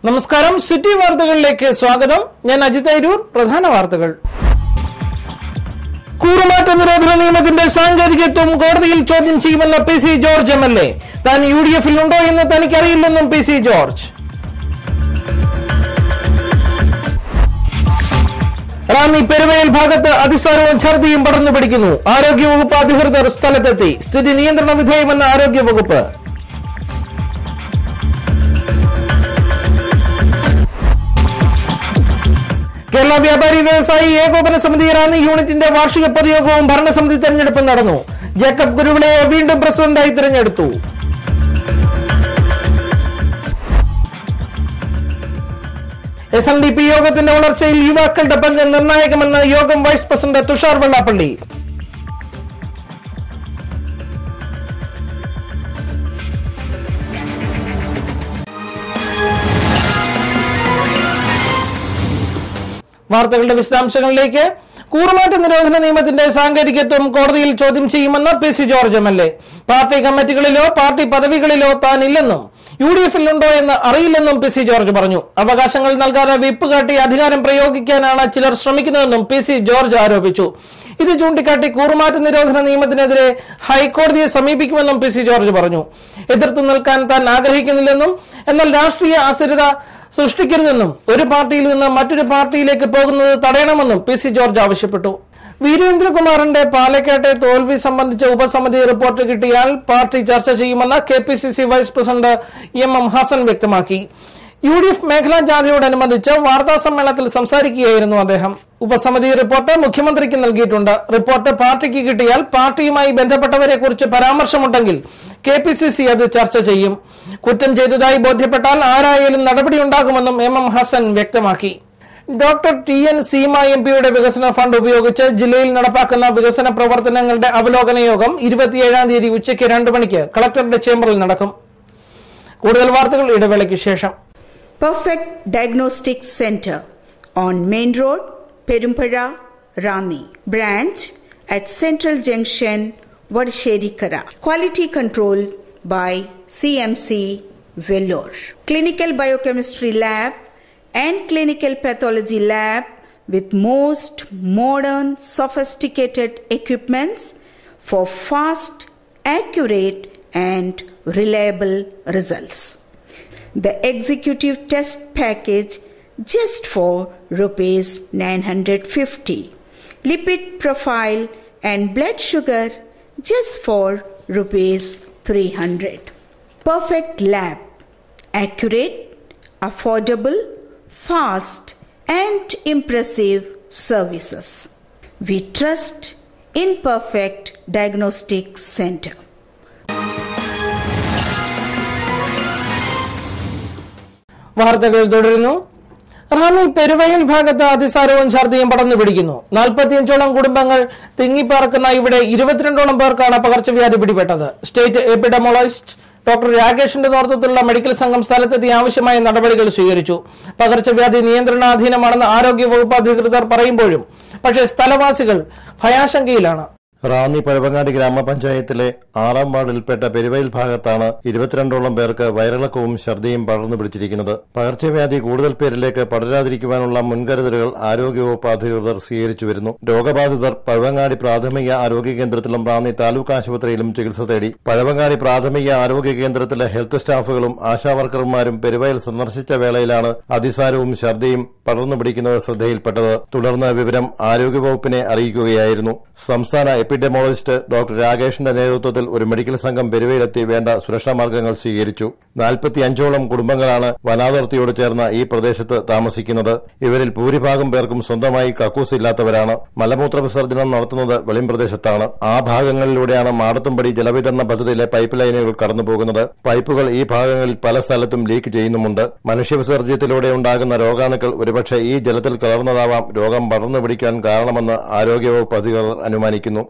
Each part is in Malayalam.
നമസ്കാരം സിറ്റി വാർത്തകളിലേക്ക് സ്വാഗതം ഞാൻ അജിത് അരൂർ പ്രധാന വാർത്തകൾ കൂറുമാറ്റ നിരോധന നിയമത്തിന്റെ സാങ്കേതികത്വം കോടതിയിൽ ചോദ്യം ചെയ്യുമെന്ന P C George M L A താൻ യു ഡി എഫിൽ ഉണ്ടോ എന്ന് തനിക്കറിയില്ലെന്നും P C George Ranni Peruvayal ഭാഗത്ത് അതിസാരവും ഛർദിയും പടർന്നു പിടിക്കുന്നു ആരോഗ്യവകുപ്പ് അധികൃതർ സ്ഥലത്തെത്തി സ്ഥിതി നിയന്ത്രണ വിധേയമെന്ന് ആരോഗ്യവകുപ്പ് കേരള വ്യാപാരി വ്യവസായി ഏകോപന സമിതി റാന്നി യൂണിറ്റിന്റെ വാർഷിക പൊതുയോഗവും ഭരണസമിതി തെരഞ്ഞെടുപ്പും നടന്നു ജേക്കബ് ഗുരുവിളയെ വീണ്ടും പ്രസിഡന്റായി തിരഞ്ഞെടുത്തു എസ് എൻ ഡി പി യോഗത്തിന്റെ വളർച്ചയിൽ യുവാക്കളുടെ പങ്ക് നിർണായകമെന്ന് യോഗം വൈസ് പ്രസിഡന്റ് തുഷാർ വെള്ളാപ്പള്ളി വാർത്തകളുടെ വിശദാംശങ്ങളിലേക്ക് കൂറുമാറ്റ നിരോധന നിയമത്തിന്റെ സാങ്കേതികത്വം കോടതിയിൽ ചോദ്യം ചെയ്യുമെന്ന് P C George M L A party കമ്മിറ്റികളിലോ പാർട്ടി പദവികളിലോ താൻ ഇല്ലെന്നും യു ഡി എഫിൽ ഉണ്ടോ എന്ന് അറിയില്ലെന്നും പി സി ജോർജ് പറഞ്ഞു അവകാശങ്ങൾ നൽകാതെ വിപ്പ് കാട്ടി അധികാരം പ്രയോഗിക്കാനാണ് ചിലർ ശ്രമിക്കുന്നതെന്നും പി സി ജോർജ് ആരോപിച്ചു ഇത് ചൂണ്ടിക്കാട്ടി കൂറുമാറ്റ നിരോധന നിയമത്തിനെതിരെ ഹൈക്കോടതിയെ സമീപിക്കുമെന്നും പി സി ജോർജ് പറഞ്ഞു എതിർത്ത് നിൽക്കാൻ താൻ ആഗ്രഹിക്കുന്നില്ലെന്നും എന്നാൽ രാഷ്ട്രീയ അസ്ഥിരത സൃഷ്ടിക്കരുതെന്നും ഒരു പാർട്ടിയിൽ നിന്ന് മറ്റൊരു പാർട്ടിയിലേക്ക് പോകുന്നത് തടയണമെന്നും പി സി ജോർജ് ആവശ്യപ്പെട്ടു വീരേന്ദ്രകുമാറിന്റെ പാലക്കാട്ടെ തോൽവി സംബന്ധിച്ച ഉപസമിതി റിപ്പോർട്ട് കിട്ടിയാൽ പാർട്ടി ചർച്ച ചെയ്യുമെന്ന് K P C C vice president M M Hasan വ്യക്തമാക്കി യു ഡി എഫ് മേഖലാ ജാഥയോടനുബന്ധിച്ച് വാർത്താ സമ്മേളനത്തിൽ സംസാരിക്കുകയായിരുന്നു അദ്ദേഹം ഉപസമിതി റിപ്പോർട്ട് മുഖ്യമന്ത്രിക്ക് നൽകിയിട്ടുണ്ട് റിപ്പോർട്ട് പാർട്ടിക്ക് കിട്ടിയാൽ പാർട്ടിയുമായി ബന്ധപ്പെട്ടവരെ കുറിച്ച് പരാമർശമുണ്ടെങ്കിൽ കെ പി സി സി അത് ചർച്ച ചെയ്യും കുറ്റം ചെയ്തതായി ബോധ്യപ്പെട്ടാൽ ആരായാലും നടപടിയുണ്ടാകുമെന്നും എം എം ഹസൻ വ്യക്തമാക്കി doctor T N Seema M പിയുടെ വികസന ഫണ്ട് ഉപയോഗിച്ച് ജില്ലയിൽ നടപ്പാക്കുന്ന വികസന പ്രവർത്തനങ്ങളുടെ അവലോകന യോഗം ഇരുപത്തിയേഴാം തീയതി ഉച്ചയ്ക്ക് രണ്ട് മണിക്ക് കളക്ടറുടെ ചേംബറിൽ നടക്കും കൂടുതൽ വാർത്തകൾ ഇടവേളയ്ക്ക് ശേഷം Perfect Diagnostic Center on Main Road, Perumpara, Rani. Branch at Central Junction, Vadasherikara. Quality control by CMC Vellore. Clinical Biochemistry Lab and Clinical Pathology Lab with most modern sophisticated equipments for fast, accurate and reliable results the executive test package just for rupees 950 lipid profile and blood sugar just for rupees 300 perfect lab accurate affordable fast and impressive services we trust in perfect diagnostic center വാർത്തകൾ തുടരുന്നു റാന്നി പെരുവയൽ ഭാഗത്ത് അതിസാരവും ഛർദിയും പടർന്നു പിടിക്കുന്നു നാൽപ്പത്തിയഞ്ചോളം കുടുംബങ്ങൾ തിങ്ങിപ്പാർക്കുന്ന ഇവിടെ ഇരുപത്തിരണ്ടോളം പേർക്കാണ് പകർച്ചവ്യാധി പിടിപെട്ടത് സ്റ്റേറ്റ് എപ്പിഡമോളജിസ്റ്റ് ഡോക്ടർ രാകേഷിന്റെ നേതൃത്വത്തിലുള്ള മെഡിക്കൽ സംഘം സ്ഥലത്തെത്തി ആവശ്യമായ നടപടികൾ സ്വീകരിച്ചു പകർച്ചവ്യാധി നിയന്ത്രണാധീനമാണെന്ന് ആരോഗ്യവകുപ്പ് അധികൃതർ പറയുമ്പോഴും പക്ഷേ സ്ഥലവാസികൾ ഭയാശങ്കയിലാണ് റാന്നി പഴവങ്ങാടി ഗ്രാമപഞ്ചായത്തിലെ ആറാം വാർഡിൽപ്പെട്ട പെരുവയൽ ഭാഗത്താണ് ഇരുപത്തിരണ്ടോളം പേർക്ക് വയറിളക്കവും ഛർദിയും പടർന്നു പിടിച്ചിരിക്കുന്നത് പകർച്ചവ്യാധി കൂടുതൽ പേരിലേക്ക് പടരാതിരിക്കുവാനുള്ള മുൻകരുതലുകൾ ആരോഗ്യവകുപ്പ് അധികൃതർ സ്വീകരിച്ചു വരുന്നു രോഗബാധിതർ പഴവങ്ങാടി പ്രാഥമിക ആരോഗ്യ കേന്ദ്രത്തിലും റാന്നി താലൂക്ക് ആശുപത്രിയിലും ചികിത്സ തേടി പഴവങ്ങാടി പ്രാഥമിക ആരോഗ്യ കേന്ദ്രത്തിലെ ഹെൽത്ത് സ്റ്റാഫുകളും ആശാവർക്കർമാരും പെരുവയൽ സന്ദർശിച്ച വേളയിലാണ് അതിസാരവും ഛർദിയും പടർന്നു പിടിക്കുന്നത് ശ്രദ്ധയിൽപ്പെട്ടത് തുടർന്ന് വിവരം ആരോഗ്യവകുപ്പിനെ അറിയിക്കുകയായിരുന്നു സംസ്ഥാന എപ്പിഡെമോളജിസ്റ്റ് ഡോക്ടർ രാകേഷിന്റെ നേതൃത്വത്തിൽ ഒരു മെഡിക്കൽ സംഘം പെരുവയിലെത്തി വേണ്ട സുരക്ഷാ മാർഗങ്ങൾ സ്വീകരിച്ചു നാൽപ്പത്തിയഞ്ചോളം കുടുംബങ്ങളാണ് വനാതിർത്തിയോട് ചേർന്ന ഈ പ്രദേശത്ത് താമസിക്കുന്നത് ഇവരിൽ ഭൂരിഭാഗം പേർക്കും സ്വന്തമായി കക്കൂസ് ഇല്ലാത്തവരാണ് മലമൂത്ര വിസർജനം നടത്തുന്നത് വെളിം പ്രദേശത്താണ് ആ ഭാഗങ്ങളിലൂടെയാണ് മാടത്തുംപടി ജലവിതരണ പദ്ധതിയിലെ പൈപ്പ് ലൈനുകൾ കടന്നുപോകുന്നത് പൈപ്പുകൾ ഈ ഭാഗങ്ങളിൽ പല സ്ഥലത്തും ലീക്ക് ചെയ്യുന്നുമുണ്ട് മനുഷ്യവിസർജ്യത്തിലൂടെ ഉണ്ടാകുന്ന രോഗാണുക്കൾ ഒരുപക്ഷെ ഈ ജലത്തിൽ കലർന്നതാവാം രോഗം പടർന്നു പിടിക്കാൻ കാരണമെന്ന് ആരോഗ്യവകുപ്പ് അധികൃതർ അനുമാനിക്കുന്നു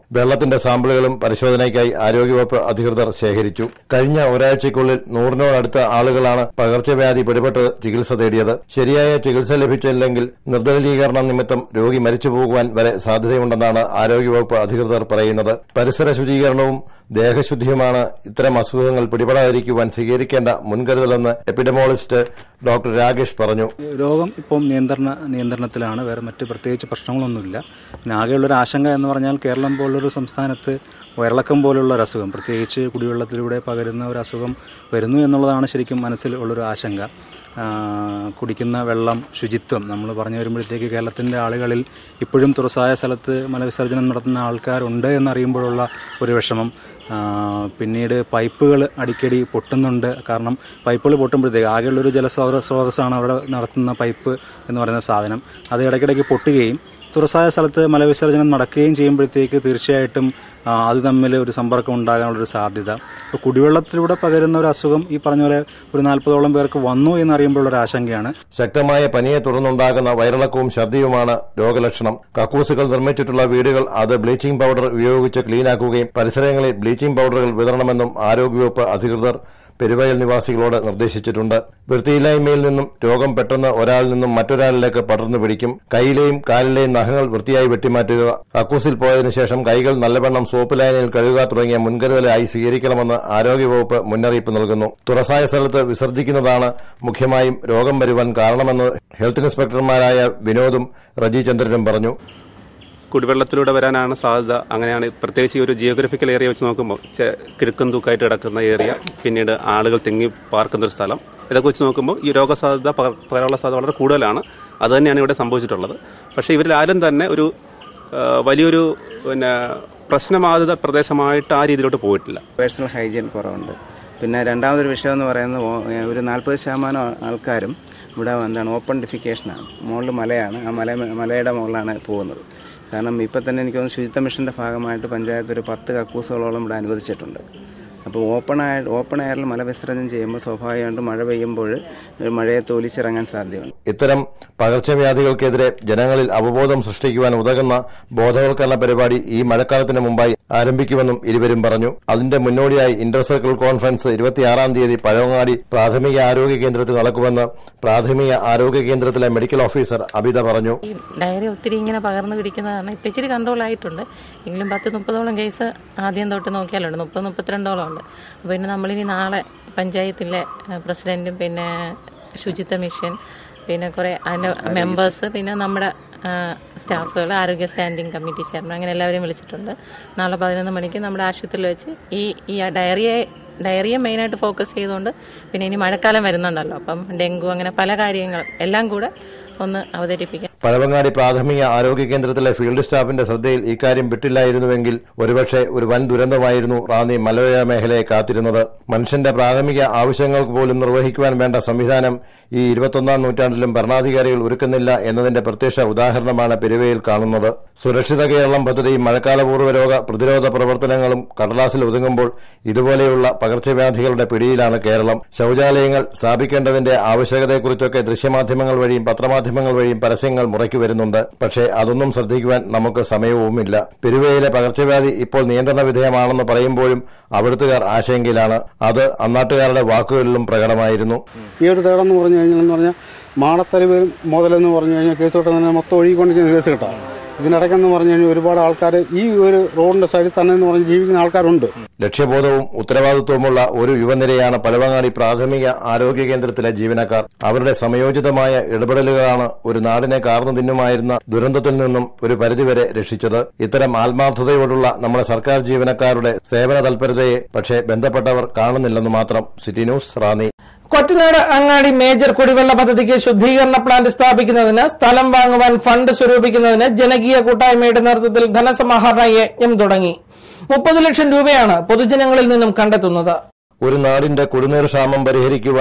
വെള്ളത്തിന്റെ സാമ്പിളുകളും പരിശോധനയ്ക്കായി ആരോഗ്യവകുപ്പ് അധികൃതർ ശേഖരിച്ചു കഴിഞ്ഞ ഒരാഴ്ചയ്ക്കുള്ളിൽ നൂറിനോടടുത്ത ആളുകളാണ് പകർച്ചവ്യാധി പിടിപെട്ട് ചികിത്സ തേടിയത് ശരിയായ ചികിത്സ ലഭിച്ചില്ലെങ്കിൽ നിർദ്ദലീകരണം നിമിത്തം രോഗി മരിച്ചു പോകുവാൻ വരെ സാധ്യതയുണ്ടെന്നാണ് ആരോഗ്യവകുപ്പ് അധികൃതർ പറയുന്നത് പരിസര ശുചീകരണവും ദേഹശുദ്ധിയുമാണ് ഇത്തരം അസുഖങ്ങൾ പിടിപെടാതിരിക്കുവാൻ സ്വീകരിക്കേണ്ട മുൻകരുതലെന്ന് എപ്പിഡമോളജിസ്റ്റ് ഡോക്ടർ രാകേഷ് പറഞ്ഞു രോഗം ഇപ്പം നിയന്ത്രണ നിയന്ത്രണത്തിലാണ് വേറെ മറ്റ് പ്രത്യേകിച്ച് പ്രശ്നങ്ങളൊന്നുമില്ല പിന്നെ ആകെയുള്ളൊരു ആശങ്ക എന്ന് പറഞ്ഞാൽ കേരളം പോലൊരു സംസ്ഥാനത്ത് വയറിളക്കം പോലുള്ള ഒരു അസുഖം പ്രത്യേകിച്ച് കുടിവെള്ളത്തിലൂടെ പകരുന്ന ഒരു അസുഖം വരുന്നു എന്നുള്ളതാണ് ശരിക്കും മനസ്സിൽ ഉള്ളൊരു ആശങ്ക ആ, കുടിക്കുന്ന വെള്ളം ശുചിത്വം നമ്മൾ പറഞ്ഞു വരുമ്പോഴത്തേക്ക് കേരളത്തിൻ്റെ ആളുകളിൽ ഇപ്പോഴും തുറസായ സ്ഥലത്ത് മലവിസർജനം നടത്തുന്ന ആൾക്കാരുണ്ട് എന്നറിയുമ്പോഴുള്ള ഒരു വിഷമം ആ, പിന്നീട് പൈപ്പുകൾ അടിക്കടി പൊട്ടുന്നുണ്ട് കാരണം പൈപ്പുകൾ പൊട്ടുമ്പോഴത്തേക്ക് ആകെയുള്ളൊരു ജലസ്രോത സ്രോതസ്സാണ് അവിടെ നടത്തുന്ന പൈപ്പ് എന്ന് പറയുന്ന സാധനം അത് ഇടയ്ക്കിടയ്ക്ക് പൊട്ടുകയും തുറസായ സ്ഥലത്ത് മലവിസർജനം നടക്കുകയും ചെയ്യുമ്പോഴത്തേക്ക് തീർച്ചയായിട്ടും ആ, അത് തമ്മിൽ ഒരു സമ്പർക്കം ഉണ്ടാകാനുള്ളൊരു സാധ്യത ഇപ്പോൾ കുടിവെള്ളത്തിലൂടെ പകരുന്ന ഒരു അസുഖം ഈ പറഞ്ഞ പോലെ ഒരു നാൽപ്പതോളം പേർക്ക് വന്നു എന്നറിയുമ്പോഴുള്ള ഒരു ആശങ്കയാണ് ശക്തമായ പനിയെ തുടർന്നുണ്ടാകുന്ന വയറിളക്കവും ഛർദിയുമാണ് രോഗലക്ഷണം കക്കൂസുകൾ നിർമ്മിച്ചിട്ടുള്ള വീടുകൾ അത് ബ്ലീച്ചിംഗ് പൗഡർ ഉപയോഗിച്ച് ക്ലീനാക്കുകയും പരിസരങ്ങളിൽ ബ്ലീച്ചിംഗ് പൗഡറുകൾ വിതരണമെന്നും ആരോഗ്യവകുപ്പ് അധികൃതർ പെരുവയൽ നിവാസികളോട് നിർദ്ദേശിച്ചിട്ടുണ്ട് വൃത്തിയില്ലായ്മയിൽ നിന്നും രോഗം പെട്ടെന്ന് ഒരാളിൽ നിന്നും മറ്റൊരാളിലേക്ക് പടർന്നു പിടിക്കും കൈയിലെയും കാലിലെയും നഖങ്ങൾ വൃത്തിയായി വെട്ടിമാറ്റുക കക്കൂസിൽ പോയതിനു ശേഷം കൈകൾ നല്ലവണ്ണം സോപ്പ് ലൈനിൽ കഴുകുക തുടങ്ങിയ മുൻകരുതലായി സ്വീകരിക്കണമെന്ന് ആരോഗ്യവകുപ്പ് മുന്നറിയിപ്പ് നൽകുന്നു തുറസായ സ്ഥലത്ത് വിസർജിക്കുന്നതാണ് മുഖ്യമായും രോഗം വരുവാൻ കാരണമെന്ന് ഹെൽത്ത് ഇൻസ്പെക്ടർമാരായ വിനോദും റജി ചന്ദ്രനും പറഞ്ഞു കുടിവെള്ളത്തിലൂടെ വരാനാണ് സാധ്യത അങ്ങനെയാണ് പ്രത്യേകിച്ച് ഈ ഒരു ജിയോഗ്രഫിക്കൽ ഏരിയ വെച്ച് നോക്കുമ്പോൾ ചെ- കിഴക്കൻ തൂക്കായിട്ട് കിടക്കുന്ന ഏരിയ പിന്നീട് ആളുകൾ തിങ്ങി പാർക്കുന്ന ഒരു സ്ഥലം ഇതൊക്കെ വെച്ച് നോക്കുമ്പോൾ ഈ രോഗസാധ്യത പകർ- പകരാനുള്ള സാധ്യത വളരെ കൂടുതലാണ് അത് തന്നെയാണ് ഇവിടെ സംഭവിച്ചിട്ടുള്ളത് പക്ഷേ ഇവരിൽ ആരും തന്നെ ഒരു ആ, വലിയൊരു പിന്നെ പ്രശ്നബാധിത പ്രദേശമായിട്ട് ആ രീതിയിലോട്ട് പോയിട്ടില്ല പേഴ്സണൽ ഹൈജീൻ കുറവുണ്ട് പിന്നെ രണ്ടാമതൊരു വിഷയം എന്ന് പറയുന്നത് ഓ- ഏ, ഒരു നാൽപ്പത് ശതമാനം ആൾക്കാരും ഇവിടെ എന്താണ് ഓപ്പൺ ഡിഫിക്കേഷനാണ് മുകളിൽ മലയാണ് ആ മല മലയുടെ മുകളിലാണ് പോകുന്നത് കാരണം ഇപ്പം തന്നെ എനിക്ക് തോന്നുന്നു ശുചിത്വ മിഷൻ്റെ ഭാഗമായിട്ട് പഞ്ചായത്ത് ഒരു പത്ത് കക്കൂസുകളോളം ഇവിടെ അനുവദിച്ചിട്ടുണ്ട് അപ്പോൾ ഓപ്പൺ ആയി ഓപ്പൺ എയറിൽ മലവിസർജനം ചെയ്യുമ്പോൾ സ്വാഭാവികമായിട്ടും മഴ പെയ്യുമ്പോൾ മഴയത്ത് ഒലിച്ചിറങ്ങാൻ സാധ്യതയുണ്ട് ഇത്തരം പകർച്ചവ്യാധികൾക്കെതിരെ ജനങ്ങളിൽ അവബോധം സൃഷ്ടിക്കുവാൻ ഉതകുന്ന ബോധവൽക്കരണ പരിപാടി ഈ മഴക്കാലത്തിന് മുമ്പായി ആരംഭിക്കുമെന്നും ഇരുവരും പറഞ്ഞു അതിന്റെ മുന്നോടിയായി ഇന്റർ സർക്കിൾ കോൺഫറൻസ് ഇരുപത്തിയാറാം തീയതി പഴവങ്ങാടി പ്രാഥമിക ആരോഗ്യ കേന്ദ്രത്തിൽ നടക്കുമെന്ന് പ്രാഥമിക ആരോഗ്യ കേന്ദ്രത്തിലെ മെഡിക്കൽ ഓഫീസർ അബിത പറഞ്ഞു ഈ ഡയറി ഒത്തിരി ഇങ്ങനെ പകർന്നു പിടിക്കുന്നതാണ് ഇപ്പം ഇച്ചിരി കൺട്രോൾ ആയിട്ടുണ്ട് എങ്കിലും പത്ത് മുപ്പതോളം കേസ് ആദ്യം തൊട്ട് നോക്കിയാലുണ്ട് മുപ്പത് മുപ്പത്തിരണ്ടോളം ഉണ്ട് അപ്പോൾ പിന്നെ നമ്മളിനി നാളെ പഞ്ചായത്തിലെ ഏഹ്, പ്രസിഡന്റും പിന്നെ ശുചിത്വ മിഷൻ പിന്നെ കുറേ അതിൻ്റെ മെമ്പേഴ്സ് പിന്നെ നമ്മുടെ സ്റ്റാഫുകൾ ആരോഗ്യ സ്റ്റാൻഡിംഗ് കമ്മിറ്റി ചെയർമാൻ അങ്ങനെ എല്ലാവരെയും വിളിച്ചിട്ടുണ്ട് നാളെ പതിനൊന്ന് മണിക്ക് നമ്മുടെ ആശുപത്രിയിൽ വെച്ച് ഈ ഈ ഡയറിയെ ഡയറിയെ മെയിനായിട്ട് ഫോക്കസ് ചെയ്തുകൊണ്ട് പിന്നെ ഇനി മഴക്കാലം വരുന്നുണ്ടല്ലോ അപ്പം ഡെങ്കു അങ്ങനെ പല കാര്യങ്ങളും എല്ലാം കൂടെ ഒന്ന് അവതരിപ്പിക്കാം പഴവങ്ങാടി പ്രാഥമിക ആരോഗ്യ കേന്ദ്രത്തിലെ ഫീൽഡ് സ്റ്റാഫിന്റെ ശ്രദ്ധയിൽ ഇക്കാര്യം വിട്ടില്ലായിരുന്നുവെങ്കിൽ ഒരുപക്ഷെ ഒരു വൻ ദുരന്തമായിരുന്നു റാന്നി മലയോര മേഖലയെ കാത്തിരുന്നത് മനുഷ്യന്റെ പ്രാഥമിക ആവശ്യങ്ങൾക്ക് പോലും നിർവഹിക്കുവാൻ വേണ്ട സംവിധാനം ഈ ഇരുപത്തൊന്നാം നൂറ്റാണ്ടിലും ഭരണാധികാരികൾ ഒരുക്കുന്നില്ല എന്നതിന്റെ പ്രത്യക്ഷ ഉദാഹരണമാണ് പെരുവയിൽ കാണുന്നത് സുരക്ഷിത കേരളം പദ്ധതിയും മഴക്കാലപൂർവ്വ രോഗ പ്രതിരോധ പ്രവർത്തനങ്ങളും കടലാസിൽ ഒതുങ്ങുമ്പോൾ ഇതുപോലെയുള്ള പകർച്ചവ്യാധികളുടെ പിടിയിലാണ് കേരളം ശൌചാലയങ്ങൾ സ്ഥാപിക്കേണ്ടതിന്റെ ആവശ്യകതയെക്കുറിച്ചൊക്കെ ദൃശ്യമാധ്യമങ്ങൾ വഴിയും പത്രമാധ്യമങ്ങൾ വഴിയും പരസ്യങ്ങൾ മുറയ്ക്കു വരുന്നുണ്ട് പക്ഷേ അതൊന്നും ശ്രദ്ധിക്കുവാൻ നമുക്ക് സമയവുമില്ല പെരുവയിലെ പകർച്ചവ്യാധി ഇപ്പോൾ നിയന്ത്രണ വിധേയമാണെന്ന് പറയുമ്പോഴും അവിടുത്തുകാർ ആശങ്കയിലാണ് അത് അന്നാട്ടുകാരുടെ വാക്കുകളിലും പ്രകടമായിരുന്നു ഈ ഒരു തേടെന്ന് പറഞ്ഞു കഴിഞ്ഞാൽ എന്ന് പറഞ്ഞാൽ മാടത്തരിവ് മുതലെന്ന് പറഞ്ഞു കഴിഞ്ഞാൽ കേസ് കിട്ടുന്ന തന്നെ മൊത്തം ഒഴുകിക്കൊണ്ടിരിക്കുന്ന കേസ് കിട്ടാം ഇതിനിടയ്ക്കെന്ന് പറഞ്ഞു കഴിഞ്ഞാൽ ഒരുപാട് ആൾക്കാർ ഈ ഒരു റോഡിന്റെ സൈഡിൽ തന്നെ എന്ന് പറഞ്ഞ് ജീവിക്കുന്ന ആൾക്കാരുണ്ട് ലക്ഷ്യബോധവും ഉത്തരവാദിത്വവുമുള്ള ഒരു യുവനിരയാണ് പഴവങ്ങാടി പ്രാഥമിക ആരോഗ്യ കേന്ദ്രത്തിലെ ജീവനക്കാർ അവരുടെ സമയോചിതമായ ഇടപെടലുകളാണ് ഒരു നാടിനെ കാർന്നു തിന്നുമായിരുന്ന ദുരന്തത്തിൽ നിന്നും ഒരു പരിധിവരെ രക്ഷിച്ചത് ഇത്തരം ആത്മാർത്ഥതയോടുള്ള നമ്മുടെ സർക്കാർ ജീവനക്കാരുടെ സേവന തൽപരതയെ പക്ഷേ ബന്ധപ്പെട്ടവർ കാണുന്നില്ലെന്ന് മാത്രം സിറ്റി ന്യൂസ് റാന്നി കൊറ്റനാട് അങ്ങാടി മേജർ കുടിവെള്ള പദ്ധതിക്ക് ശുദ്ധീകരണ പ്ലാന്റ് സ്ഥാപിക്കുന്നതിന് സ്ഥലം വാങ്ങുവാൻ ഫണ്ട് സ്വരൂപിക്കുന്നതിന് ജനകീയ കൂട്ടായ്മയുടെ നേതൃത്വത്തിൽ ധനസമാഹരണ യജ്ഞം തുടങ്ങി മുപ്പത് ലക്ഷം രൂപയാണ് പൊതുജനങ്ങളിൽ നിന്നും കണ്ടെത്തുന്നത് ഒരു നാടിന്റെ കുടിനീർ ക്ഷാമം പരിഹരിക്കുവാൻ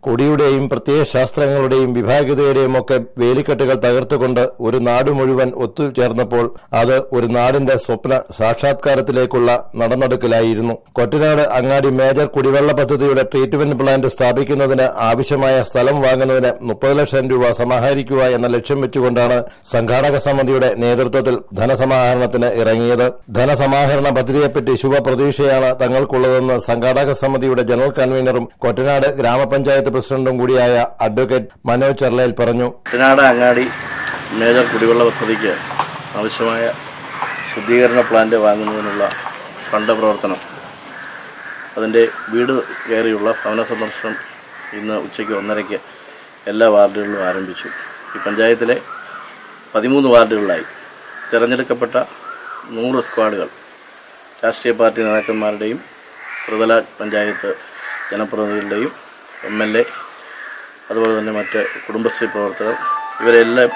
കുടിയുടെയും പ്രത്യയശാസ്ത്രങ്ങളുടെയും വിഭാഗീയതയുടെയും ഒക്കെ വേലിക്കെട്ടുകൾ തകർത്തുകൊണ്ട് ഒരു നാട് മുഴുവൻ ഒത്തുചേർന്നപ്പോൾ അത് ഒരു നാടിന്റെ സ്വപ്ന സാക്ഷാത്കാരത്തിലേക്കുള്ള നടന്നെടുക്കലായിരുന്നു കൊറ്റനാട് അങ്ങാടി മേജർ കുടിവെള്ള പദ്ധതിയുടെ ട്രീറ്റ്മെന്റ് പ്ലാന്റ് സ്ഥാപിക്കുന്നതിന് ആവശ്യമായ സ്ഥലം വാങ്ങുന്നതിന് മുപ്പത് ലക്ഷം രൂപ സമാഹരിക്കുക എന്ന ലക്ഷ്യം വെച്ചുകൊണ്ടാണ് സംഘാടക സമിതിയുടെ നേതൃത്വത്തിൽ ധനസമാഹരണത്തിന് ഇറങ്ങിയത് ധനസമാഹരണ പദ്ധതിയെപ്പറ്റി ശുഭപ്രതീക്ഷയാണ് തങ്ങൾക്കുള്ളതെന്ന് സംഘാടക സമിതിയുടെ ജനറൽ കൺവീനറും കൊറ്റനാട് ഗ്രാമപഞ്ചായത്ത് പ്രസിഡന്റും കൂടിയായ അഡ്വക്കേറ്റ് മനോജ് ചെർലയിൽ പറഞ്ഞു കുട്ടനാട് അങ്ങാടി മേജർ കുടിവെള്ള പദ്ധതിക്ക് ആവശ്യമായ ശുദ്ധീകരണ പ്ലാന്റ് വാങ്ങുന്നതിനുള്ള ഫണ്ട് പ്രവർത്തനം അതിൻ്റെ വീട് കയറിയുള്ള ഭവന സന്ദർശനം ഇന്ന് ഉച്ചയ്ക്ക് ഒന്നരയ്ക്ക് എല്ലാ വാർഡുകളിലും ആരംഭിച്ചു ഈ പഞ്ചായത്തിലെ പതിമൂന്ന് വാർഡുകളിലായി തിരഞ്ഞെടുക്കപ്പെട്ട നൂറ് സ്ക്വാഡുകൾ രാഷ്ട്രീയ പാർട്ടി നേതാക്കന്മാരുടെയും ത്രിതല പഞ്ചായത്ത് ജനപ്രതിനിധികളുടെയും എം എൽ എ അതുപോലെ തന്നെ മറ്റ് കുടുംബശ്രീ പ്രവർത്തകർ ഇവരെല്ലാം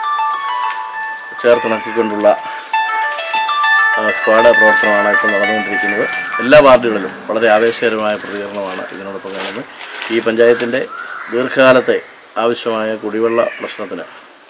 ചേർത്തിണക്കിക്കൊണ്ടുള്ള ആ, സ്ക്വാഡ് പ്രവർത്തനമാണ് ഇപ്പോൾ നടന്നുകൊണ്ടിരിക്കുന്നത് എല്ലാ വാർഡുകളിലും വളരെ ആവേശകരമായ പ്രതികരണമാണ് ഇതിനോടൊപ്പം കാണുന്നത് ഈ പഞ്ചായത്തിൻ്റെ ദീർഘകാലത്തെ ആവശ്യമായ കുടിവെള്ള പ്രശ്നത്തിന്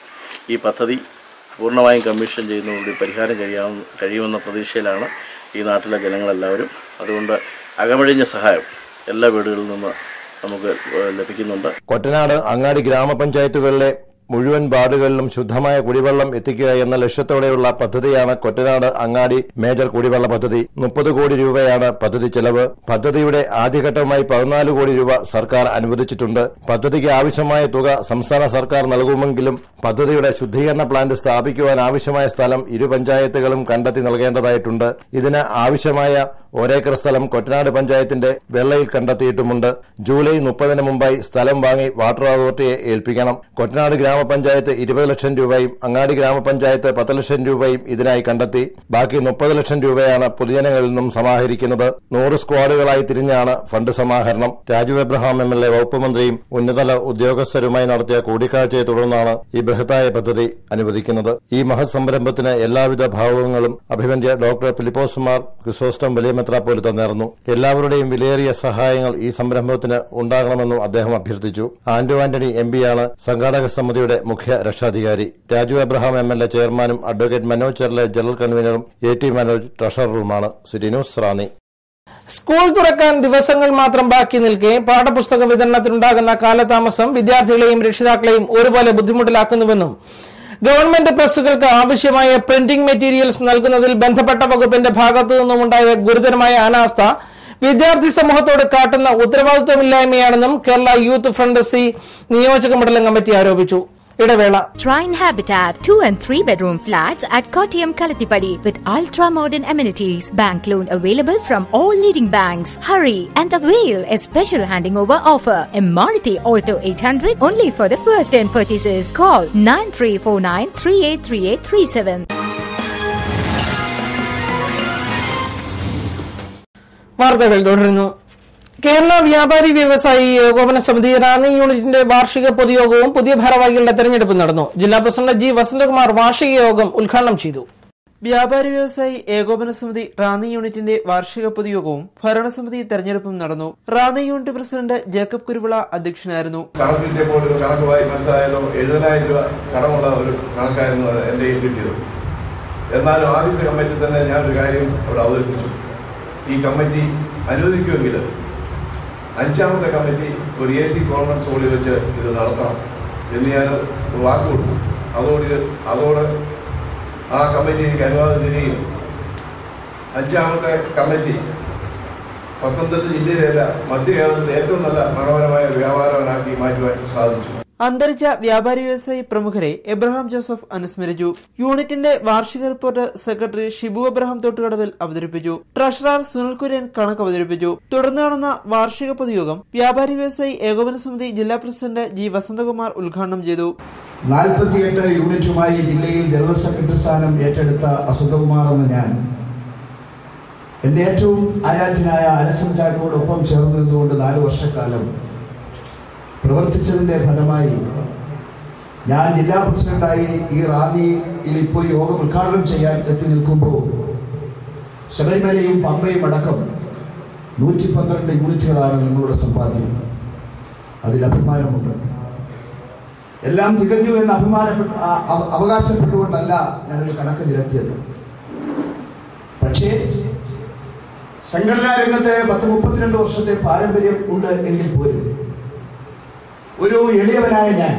ഈ പദ്ധതി പൂർണ്ണമായും കമ്മീഷൻ ചെയ്യുന്നതോടുകൂടി പരിഹാരം കഴിയാവുന്ന കഴിയുമെന്ന പ്രതീക്ഷയിലാണ് ഈ നാട്ടിലെ ജനങ്ങളെല്ലാവരും അതുകൊണ്ട് അകമഴിഞ്ഞ സഹായം എല്ലാ വീടുകളിൽ നിന്ന് നമുക്ക് ഏഹ്, ലഭിക്കുന്നുണ്ട് കൊറ്റനാട് അങ്ങാടി ഗ്രാമപഞ്ചായത്തുകളിലെ മുഴുവൻ വാർഡുകളിലും ശുദ്ധമായ കുടിവെള്ളം എത്തിക്കുക എന്ന ലക്ഷ്യത്തോടെയുള്ള പദ്ധതിയാണ് കൊറ്റനാട് അങ്ങാടി മേജർ കുടിവെള്ള പദ്ധതി മുപ്പത് കോടി രൂപയാണ് പദ്ധതി ചെലവ് പദ്ധതിയുടെ ആദ്യഘട്ടമായി പതിനാല് കോടി രൂപ സർക്കാർ അനുവദിച്ചിട്ടുണ്ട് പദ്ധതിക്ക് ആവശ്യമായ തുക സംസ്ഥാന സർക്കാർ നൽകുമെങ്കിലും പദ്ധതിയുടെ ശുദ്ധീകരണ പ്ലാന്റ് സ്ഥാപിക്കുവാൻ ആവശ്യമായ സ്ഥലം ഇരു പഞ്ചായത്തുകളും കണ്ടെത്തി നൽകേണ്ടതായിട്ടുണ്ട് ഇതിന് ആവശ്യമായ ഒരേക്കർ സ്ഥലം കൊറ്റനാട് പഞ്ചായത്തിന്റെ വെള്ളയിൽ കണ്ടെത്തിയിട്ടുമുണ്ട് ജൂലൈ മുപ്പതിന് മുമ്പായി സ്ഥലം വാങ്ങി വാട്ടർ അതോറിറ്റിയെ ഏൽപ്പിക്കണം കൊറ്റനാട് ഗ്രാമപഞ്ചായത്ത് ഇരുപത് ലക്ഷം രൂപയും അങ്ങാടി ഗ്രാമപഞ്ചായത്ത് പത്ത് ലക്ഷം രൂപയും ഇതിനായി കണ്ടെത്തി ബാക്കി മുപ്പത് ലക്ഷം രൂപയാണ് പൊതുജനങ്ങളിൽ നിന്നും സമാഹരിക്കുന്നത് നൂറ് സ്ക്വാഡുകളായി തിരിഞ്ഞാണ് ഫണ്ട് സമാഹരണം Raju Abraham M L A വകുപ്പ് മന്ത്രിയും ഉന്നതതല ഉദ്യോഗസ്ഥരുമായി നടത്തിയ കൂടിക്കാഴ്ചയെ തുടർന്നാണ് ഈ ബൃഹത്തായ പദ്ധതി അനുവദിക്കുന്നത് ഈ മഹത് സംരംഭത്തിന് എല്ലാവിധ ഭാവങ്ങളും അഭിവന്ദ്യ ഡോക്ടർ ഫിലിപ്പോസ് മാർ ക്രിസോസ്റ്റം വലിയ മെത്രാപ്പോലിത്ത നേർന്നു എല്ലാവരുടെയും വിലയേറിയ സഹായങ്ങൾ ഈ സംരംഭത്തിന് ഉണ്ടാകണമെന്നും അദ്ദേഹം അഭ്യർത്ഥിച്ചു ആന്റോ ആന്റണി എം പിയാണ് സംഘാടക സമിതിയുടെ മുഖ്യ രക്ഷാധികാരി Raju Abraham M L A ചെയർമാനും അഡ്വക്കേറ്റ് മനോജ് ചെർലെ ജനറൽ കൺവീനറും എ ടി മനോജ് ട്രഷററുമാണ് സിറ്റി ന്യൂസ് റാന്നി സ്കൂൾ തുറക്കാൻ ദിവസങ്ങൾ മാത്രം ബാക്കി നിൽക്കെ പാഠപുസ്തക വിതരണത്തിനുണ്ടാകുന്ന കാലതാമസം വിദ്യാർത്ഥികളെയും രക്ഷിതാക്കളെയും ഒരുപോലെ ബുദ്ധിമുട്ടിലാക്കുന്നുവെന്നും ഗവൺമെന്റ് പ്രസ്സുകൾക്ക് ആവശ്യമായ പ്രിന്റിംഗ് മെറ്റീരിയൽസ് നൽകുന്നതിൽ ബന്ധപ്പെട്ട വകുപ്പിന്റെ ഭാഗത്തു നിന്നുമുണ്ടായ ഗുരുതരമായ അനാസ്ഥ വിദ്യാർത്ഥി സമൂഹത്തോട് കാട്ടുന്ന ഉത്തരവാദിത്വമില്ലായ്മയാണെന്നും കേരള യൂത്ത് ഫ്രണ്ട് സി നിയോജക മണ്ഡലം കമ്മിറ്റി ആരോപിച്ചു ഇടവേള Trine Habitat 2 and 3 bedroom flats at Kottayam Kalathipadi with ultra modern amenities. Bank loan available from all leading banks. Hurry and avail a special handing over offer. A Maruti Alto 800 only for the first 10 purchases. Call 9349 383837. വാർത്തകൾ തുടരുന്നു കേരള വ്യാപാരി വ്യവസായി ഏകോപന സമിതി റാന്നി യൂണിറ്റിന്റെ വാർഷിക പൊതുയോഗവും പുതിയ ഭാരവാഹികളുടെ തെരഞ്ഞെടുപ്പ് നടന്നു ജില്ലാ പ്രസിഡന്റ് ജി വസന്തകുമാർ വാർഷിക യോഗം ഉദ്ഘാടനം ചെയ്തു വ്യാപാരി വ്യവസായി ഏകോപന സമിതി റാന്നി യൂണിറ്റിന്റെ വാർഷിക പൊതുയോഗവും ഭരണസമിതി തെരഞ്ഞെടുപ്പും നടന്നു റാന്നി യൂണിറ്റ് പ്രസിഡന്റ് ജേക്കബ് കുരുവിള അധ്യക്ഷനായിരുന്നു കണക്ക് കിട്ടിയപ്പോൾ ഒരു കണക്ക് വായി മനസ്സിലായാലോ എഴുപതിനായിരം രൂപ കടമുള്ള ഒരു കണക്കായിരുന്നു അത് എൻ്റെ കയ്യിൽ കിട്ടിയത് എന്നാലും ആദ്യത്തെ കമ്മിറ്റി തന്നെ ഞാനൊരു കാര്യം അവിടെ അവതരിപ്പിച്ചു ഈ കമ്മിറ്റി അനുവദിക്കുമെങ്കിൽ അഞ്ചാമത്തെ കമ്മിറ്റി ഒരു എ സി കോൺഫറൻസ് കൂടി വെച്ച് ഇത് നടത്തണം എന്ന് ഞാൻ ഒരു വാക്ക് കൊടുത്തു അതോട് ഇത് അതോടെ ആ കമ്മിറ്റി എനിക്ക് അനുവാദം തരികയും അഞ്ചാമത്തെ കമ്മിറ്റി പത്തനംതിട്ട ജില്ലയിലല്ല മധ്യ കേരളത്തിലെ ഏറ്റവും നല്ല മനോഹരമായ വ്യാപാരവനാക്കി മാറ്റുവാൻ സാധിച്ചു അന്തരിച്ച വ്യാപാരി വ്യവസായി പ്രമുഖരെ എബ്രഹാം ജോസഫ് അനുസ്മരിച്ചു യൂണിറ്റിന്റെ വാർഷിക റിപ്പോർട്ട് സെക്രട്ടറി ഷിബു എബ്രഹാം തൊട്ടുകടവിൽ അവതരിപ്പിച്ചു ട്രഷറർ സുനിൽ കുര്യൻ കണക്ക് അവതരിപ്പിച്ചു തുടർന്ന് നടന്ന വാർഷിക പൊതുയോഗം വ്യാപാരി വ്യവസായി ഏകോപന സമിതി ജില്ലാ പ്രസിഡന്റ് ജി വസന്തകുമാർ ഉദ്ഘാടനം ചെയ്തു നാൽപ്പത്തിയെട്ട് യൂണിറ്റുമായി ജില്ലയിൽ ജനറൽ സെക്രട്ടറി സ്ഥാനം ഏറ്റെടുത്ത അസുതകുമാർ എന്ന ഞാൻ എൻ്റെ ഏറ്റവും ആരാധ്യനായ അനസം ചാക്കോടൊപ്പം ചേർന്ന് നിന്നുകൊണ്ട് നാല് വർഷക്കാലം പ്രവർത്തിച്ചതിൻ്റെ ഫലമായി ഞാൻ ജില്ലാ പ്രസിഡന്റായി ഈ റാന്നിയിൽ ഇപ്പോൾ യോഗം ഉദ്ഘാടനം ചെയ്യാൻ എത്തി നിൽക്കുമ്പോൾ ശബരിമലയും പമ്പയും അടക്കം നൂറ്റി പന്ത്രണ്ട് യൂണിറ്റുകളാണ് നിങ്ങളുടെ സമ്പാദ്യം അതിൽ അഭിമാനമുണ്ട് എല്ലാം തികഞ്ഞു എന്ന് അഭിമാനപ്പെട്ട ആ- അവ- അവകാശപ്പെട്ടുകൊണ്ടല്ല ഞാനൊരു കണക്ക് നിരത്തിയത് പക്ഷേ സംഘടനാ രംഗത്തെ പത്ത് മുപ്പത്തിരണ്ട് വർഷത്തെ പാരമ്പര്യം ഉണ്ട് എങ്കിൽ പോലും ഒരു എളിയവനായ ഞാൻ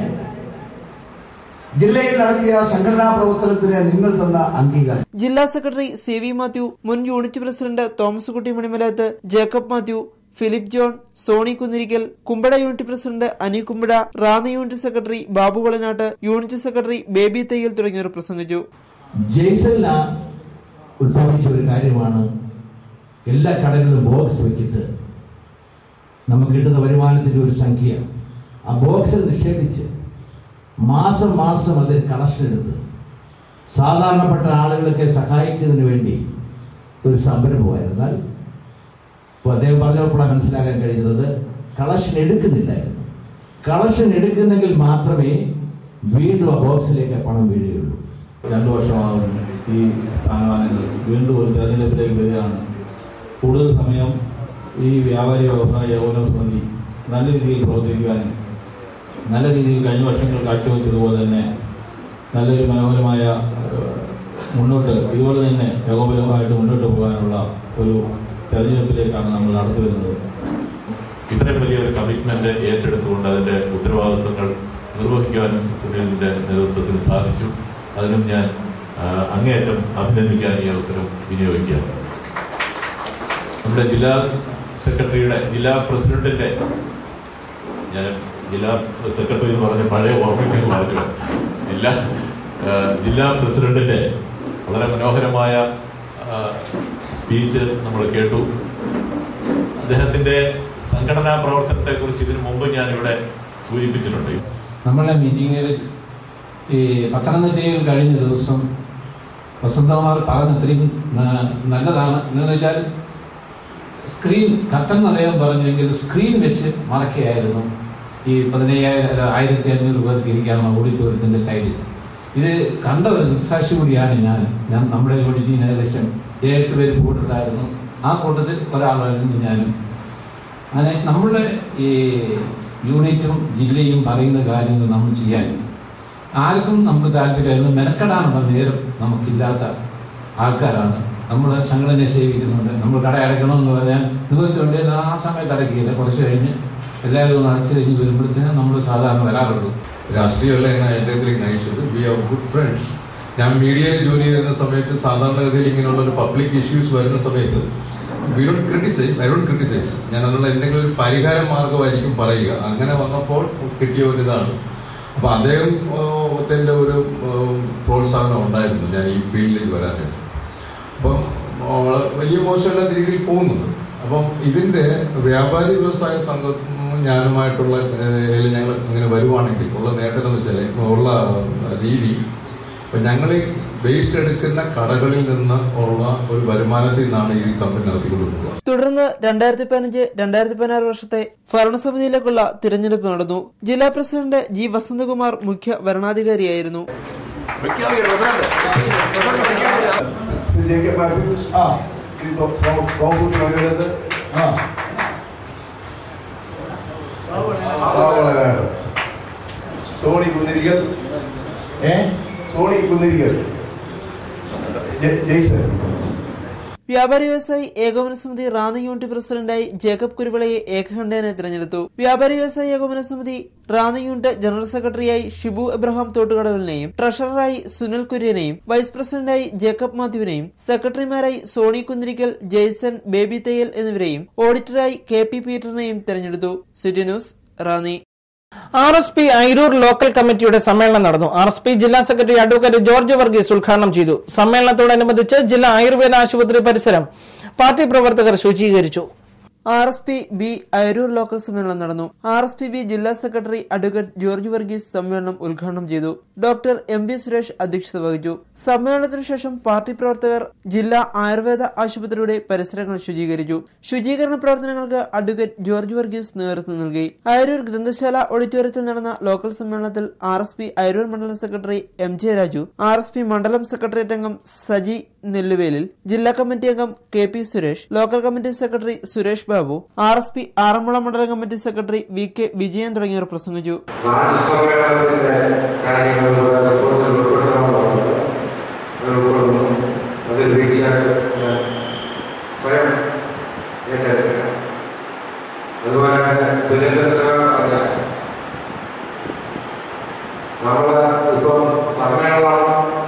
ജില്ലയിൽ നടത്തിയ സംഘടനാ പ്രവർത്തനത്തിന് നിങ്ങൾ തന്ന അംഗീകാരം ജില്ലാ സെക്രട്ടറി സി വി മാത്യു മുൻ unit president Thomas Kutty Manimalayath Jacob Mathew Philip John Soni Kunnirikkal Kumbada unit president Ani Kumbada Ranni unit secretary Babu Valanattu unit secretary Baby Thayyil തുടങ്ങിയവർ പ്രസംഗിച്ചു ജെയ്സലിന ഉത്പാദിച്ച ഒരു കാര്യമാണ് എല്ലാ കടകളിലും ബോക്സ് വെച്ചിട്ട് നമുക്ക് കിട്ടുന്ന വരുമാനത്തിൻ്റെ ഒരു സംഖ്യ ആ ബോക്സിൽ നിക്ഷേപിച്ച് മാസം മാസം അതിൽ കളക്ഷൻ എടുത്ത് സാധാരണപ്പെട്ട ആളുകളൊക്കെ സഹായിക്കുന്നതിന് വേണ്ടി ഒരു സംരംഭമായിരുന്നു എന്നാൽ ഇപ്പോൾ അദ്ദേഹം പറഞ്ഞപ്പോഴാണ് മനസ്സിലാക്കാൻ കഴിയുന്നത് കളക്ഷൻ എടുക്കുന്നില്ലായിരുന്നു കളക്ഷൻ എടുക്കുന്നെങ്കിൽ മാത്രമേ വീണ്ടും ആ ബോക്സിലേക്ക് ആ പണം വീഴുകയുള്ളൂ രണ്ടു വർഷമാകുന്നു ഈ സ്ഥാനമാനങ്ങൾ വീണ്ടും ഒരു തെരഞ്ഞെടുപ്പിലേക്ക് വരികയാണ് കൂടുതൽ സമയം ഈ വ്യാപാരി വ്യവസായ ഏകോപന സമിതി നല്ല രീതിയിൽ പ്രവർത്തിക്കുവാനും നല്ല രീതിയിൽ കഴിഞ്ഞ വർഷങ്ങൾ കാഴ്ചവെച്ചതുപോലെ തന്നെ നല്ലൊരു മനോഹരമായ ഏഹ്, മുന്നോട്ട് ഇതുപോലെ തന്നെ ഏകോപനമായിട്ട് മുന്നോട്ട് പോകാനുള്ള ഒരു തെരഞ്ഞെടുപ്പിലേക്കാണ് നമ്മൾ നടത്തി വരുന്നത് ഇത്രയും വലിയൊരു കമ്മിറ്റ്മെന്റ് ഏറ്റെടുത്തുകൊണ്ട് അതിന്റെ ഉത്തരവാദിത്വങ്ങൾ നിർവഹിക്കുവാനും സുനിലിന്റെ നേതൃത്വത്തിൽ സാധിച്ചു അതിനും ഞാൻ ആ, അങ്ങേയറ്റം അഭിനന്ദിക്കാൻ ഈ അവസരം വിനിയോഗിക്കുകയാണ് നമ്മുടെ ജില്ലാ സെക്രട്ടറിയുടെ ജില്ലാ പ്രസിഡന്റിന്റെ ഞാൻ ജില്ലാ സെക്രട്ടറി എന്ന് പറഞ്ഞ പഴയ ഓർമ്മിപ്പിക്കുന്ന പറഞ്ഞു ജില്ലാ ആ, ജില്ലാ പ്രസിഡന്റിന്റെ വളരെ മനോഹരമായ സ്പീച്ച് നമ്മൾ കേട്ടു അദ്ദേഹത്തിന്റെ സംഘടനാ പ്രവർത്തനത്തെ കുറിച്ച് ഇതിനു മുമ്പ് ഞാൻ ഇവിടെ സൂചിപ്പിച്ചിട്ടുണ്ട് നമ്മളുടെ മീറ്റിങ്ങിൽ ഈ പത്തനംതിട്ടയിൽ കഴിഞ്ഞ ദിവസം വസന്തകുമാർ പറഞ്ഞ അത്രയും ന- നല്ലതാണ് എന്ന് വെച്ചാൽ സ്ക്രീൻ കട്ടൻ എന്ന് അദ്ദേഹം പറഞ്ഞെങ്കിൽ സ്ക്രീൻ വെച്ച് മറക്കുകയായിരുന്നു ഈ പതിനയ്യായിരം അല്ല, ആയിരത്തി അഞ്ഞൂറ് പേർക്ക് ഇരിക്കാനുള്ള ഓഡിറ്റോറിയത്തിൻ്റെ സൈഡിൽ ഇത് കണ്ട ഒരു ദൃക്സാക്ഷി കൂടിയാണ് ഞാൻ ഞാൻ നമ്മുടെ യൂണിറ്റിന് ഏകദേശം ഏഴ് പേര് കൂട്ടുണ്ടായിരുന്നു ആ കൂട്ടത്തിൽ ഒരാളായിരുന്നു ഞാനും അങ്ങനെ നമ്മളുടെ ഈ യൂണിറ്റും ജില്ലയും പറയുന്ന കാര്യങ്ങൾ നമ്മൾ ചെയ്യാൻ ആർക്കും നമുക്ക് താല്പര്യമായിരുന്നു മെനക്കെടാനുള്ള നേരം നമുക്കില്ലാത്ത ആൾക്കാരാണ് നമ്മൾ സംഘടനയെ സേവിക്കുന്നുണ്ട് നമ്മൾ കട അടയ്ക്കണമെന്ന് പറഞ്ഞാൽ നിവൃത്തിയുണ്ട് ആ സമയത്ത് അടയ്ക്കില്ല കുറച്ച് കഴിഞ്ഞ് എല്ലാവരും ഒന്ന് അടച്ചു കഴിഞ്ഞ് വരുമ്പോഴത്തേനും നമ്മൾ സാധാരണ വരാറുള്ളൂ രാഷ്ട്രീയമല്ല എന്നെ അദ്ദേഹത്തിലേക്ക് നയിച്ചത് വി ആർ ഗുഡ് ഫ്രണ്ട്സ് ഞാൻ മീഡിയയിൽ ജോലി ചെയ്യുന്ന സമയത്ത് സാധാരണഗതിയിൽ ഇങ്ങനെയുള്ള ഒരു പബ്ലിക് ഇഷ്യൂസ് വരുന്ന സമയത്ത് we don't criticise I don't criticise ഞാൻ അതിനുള്ള എന്തെങ്കിലും ഒരു പരിഹാര മാർഗമായിരിക്കും പറയുക അങ്ങനെ വന്നപ്പോൾ കിട്ടിയ ഒരു ഇതാണ് അപ്പൊ അദ്ദേഹത്തിന്റെ ഒരു ഏഹ്, പ്രോത്സാഹനം ഉണ്ടായിരുന്നു ഞാൻ ഈ ഫീൽഡിലേക്ക് വരാനായിട്ട് അപ്പം വള- വലിയ മോശമില്ലാത്ത രീതിയിൽ പോകുന്നുണ്ട് അപ്പം ഇതിന്റെ വ്യാപാരി വ്യവസായ സംഘം ഞാനുമായിട്ടുള്ള ഏഹ്, ഞങ്ങൾ അങ്ങനെ വരുവാണെങ്കിൽ ഉള്ള നേട്ടം എന്ന് വെച്ചാൽ ഉള്ള രീതി ഇപ്പം ഞങ്ങൾ വേസ്റ്റ് എടുക്കുന്ന കടകളിൽ നിന്ന് ഉള്ള ഒരു വരുമാനത്തിൽ നിന്നാണ് ഈ കമ്പനി നടത്തിക്കൊണ്ട് പോകുക തുടർന്ന് രണ്ടായിരത്തി പതിനഞ്ച് രണ്ടായിരത്തി പതിനാറ് വർഷത്തെ ഭരണസമിതിയിലേക്കുള്ള തിരഞ്ഞെടുപ്പ് നടന്നു ജില്ലാ പ്രസിഡന്റ് ജി വസന്തകുമാർ മുഖ്യ വരണാധികാരിയായിരുന്നു ശ്രീ ജെ കെ മാത്യു ആ ശ്രീ തോ- തോ- തോമസ് കുട്ടി മണിയുടെ ആ ആ, വളരെ സോണി കുന്നിരിക്കൽ ഏ സോണി കുന്നിരിക്കൽ ജെ- ജെയ്സൺ വ്യാപാരി വ്യവസായി ഏകോപന സമിതി റാന്നി യൂണിറ്റ് പ്രസിഡന്റായി ജേക്കബ് കുരുവിളയെ ഏകകണ്ഠേന തിരഞ്ഞെടുത്തു വ്യാപാരി വ്യവസായി ഏകോപന സമിതി റാന്നി യൂണിറ്റ് ജനറൽ സെക്രട്ടറിയായി ഷിബു എബ്രഹാം തോട്ടുകടവിലിനെയും ട്രഷററായി സുനിൽ കുര്യനെയും വൈസ് പ്രസിഡന്റായി ജേക്കബ് മാത്യുവിനെയും സെക്രട്ടറിമാരായി സോണി കുന്തിരിക്കൽ ജെയ്സൺ ബേബി തയ്യൽ എന്നിവരെയും ഓഡിറ്ററായി കെ പി പീറ്ററിനെയും തെരഞ്ഞെടുത്തു city news Ranni R S P Airoor local കമ്മിറ്റിയുടെ സമ്മേളനം നടന്നു ആർ എസ് പി ജില്ലാ സെക്രട്ടറി അഡ്വക്കേറ്റ് ജോർജ് വർഗീസ് ഉദ്ഘാടനം ചെയ്തു സമ്മേളനത്തോടനുബന്ധിച്ച് ജില്ലാ ആയുർവേദ ആശുപത്രി പരിസരം പാർട്ടി പ്രവർത്തകർ ശുചീകരിച്ചു R S P B Aroor local സമ്മേളനം നടന്നു ആർ എസ് പി ബി ജില്ലാ സെക്രട്ടറി അഡ്വക്കേറ്റ് ജോർജ് വർഗീസ് സമ്മേളനം ഉദ്ഘാടനം ചെയ്തു ഡോക്ടർ എം വി സുരേഷ് അധ്യക്ഷത വഹിച്ചു സമ്മേളനത്തിനു ശേഷം പാർട്ടി പ്രവർത്തകർ ജില്ലാ ആയുർവേദ ആശുപത്രിയുടെ പരിസരങ്ങൾ ശുചീകരിച്ചു ശുചീകരണ പ്രവർത്തനങ്ങൾക്ക് അഡ്വക്കേറ്റ് ജോർജ് വർഗീസ് നേതൃത്വം നൽകി അരൂർ ഗ്രന്ഥശാല ഓഡിറ്റോറിയത്തിൽ നടന്ന ലോക്കൽ സമ്മേളനത്തിൽ ആർ എസ് പി അരൂർ മണ്ഡലം secretary M J Raju R S P മണ്ഡലം സെക്രട്ടേറിയറ്റ് അംഗം സജി നെല്ലുവേലിൽ ജില്ലാ കമ്മിറ്റി അംഗം K P Suresh local committee secretary Suresh Babu R S P Aranmula മണ്ഡലം committee secretary V K Vijayan തുടങ്ങിയവർ പ്രസംഗിച്ചു സമ്മേളനത്തിന്റെ കാര്യങ്ങളിലൂടെ റിപ്പോർട്ടിൽ ഉൾപ്പെടുത്തണമെന്നുള്ളത് അത് ഉൾപ്പെടുന്നു അതിൽ വീഴ്ച ഞാൻ സ്വയം ഏറ്റെടുക്കാം അതുപോലെ തന്നെ സുരേന്ദ്രൻ സാർ പറഞ്ഞ നമ്മൾ ഇപ്പം സമ്മേളനം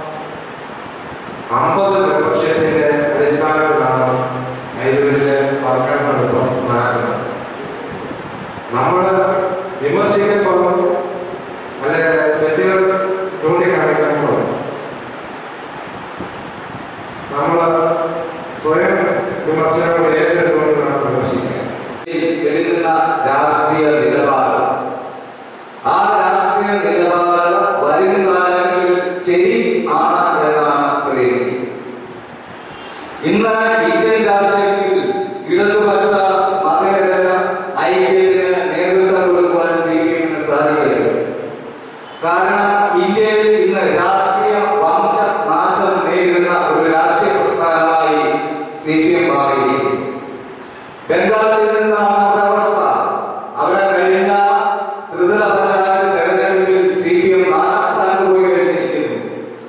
അമ്പത് ലക്ഷത്തിന്റെ അടിസ്ഥാനത്തിലാണ് ഹൈദരാബാദിലെ സമ്മേളനം ഇപ്പം നടക്കുന്നത് നമ്മൾ വിമർശിക്കപ്പെടും അല്ലെങ്കിൽ തെറ്റുകൾ ചൂണ്ടിക്കാണിക്കുമ്പോൾ നമ്മൾ സ്വയം വിമർശനങ്ങൾ ഏറ്റെടുത്തുകൊണ്ട് വേണം വിമർശിക്കാൻ എടുക്കുന്ന രാഷ്ട്രീയ നിലപാട് ആ രാഷ്ട്രീയ നിലപാട് വരും കാലങ്ങളിൽ ശരി ആണ് എന്നാണ് പ്രതീക്ഷിക്കുന്നത് ഇന്ന് ഇന്ത്യൻ രാഷ്ട്രീയത്തിൽ ഇടതുപക്ഷ മതേതര ഐക്യത്തിന് നേതൃത്വം കൊടുക്കുവാൻ സി പി എമ്മിന് സാധിക്കരുത് കാരണം ഇന്ത്യയിൽ ഇന്ന് രാഷ്ട്രീയ വംശനാശം നേരിടുന്ന ഒരു രാഷ്ട്രീയ പ്രസ്ഥാനമായി സി പി എം മാറിയിരിക്കുന്നു ബംഗാളിൽ നിന്നാണ് നമ്മുടെ അവസ്ഥ അവിടെ കഴിഞ്ഞ ത്രിതല പഞ്ചായത്ത് തെരഞ്ഞെടുപ്പിൽ സി പി എം നാലാം സ്ഥാനത്ത് പോയി കഴിഞ്ഞിരിക്കുന്നു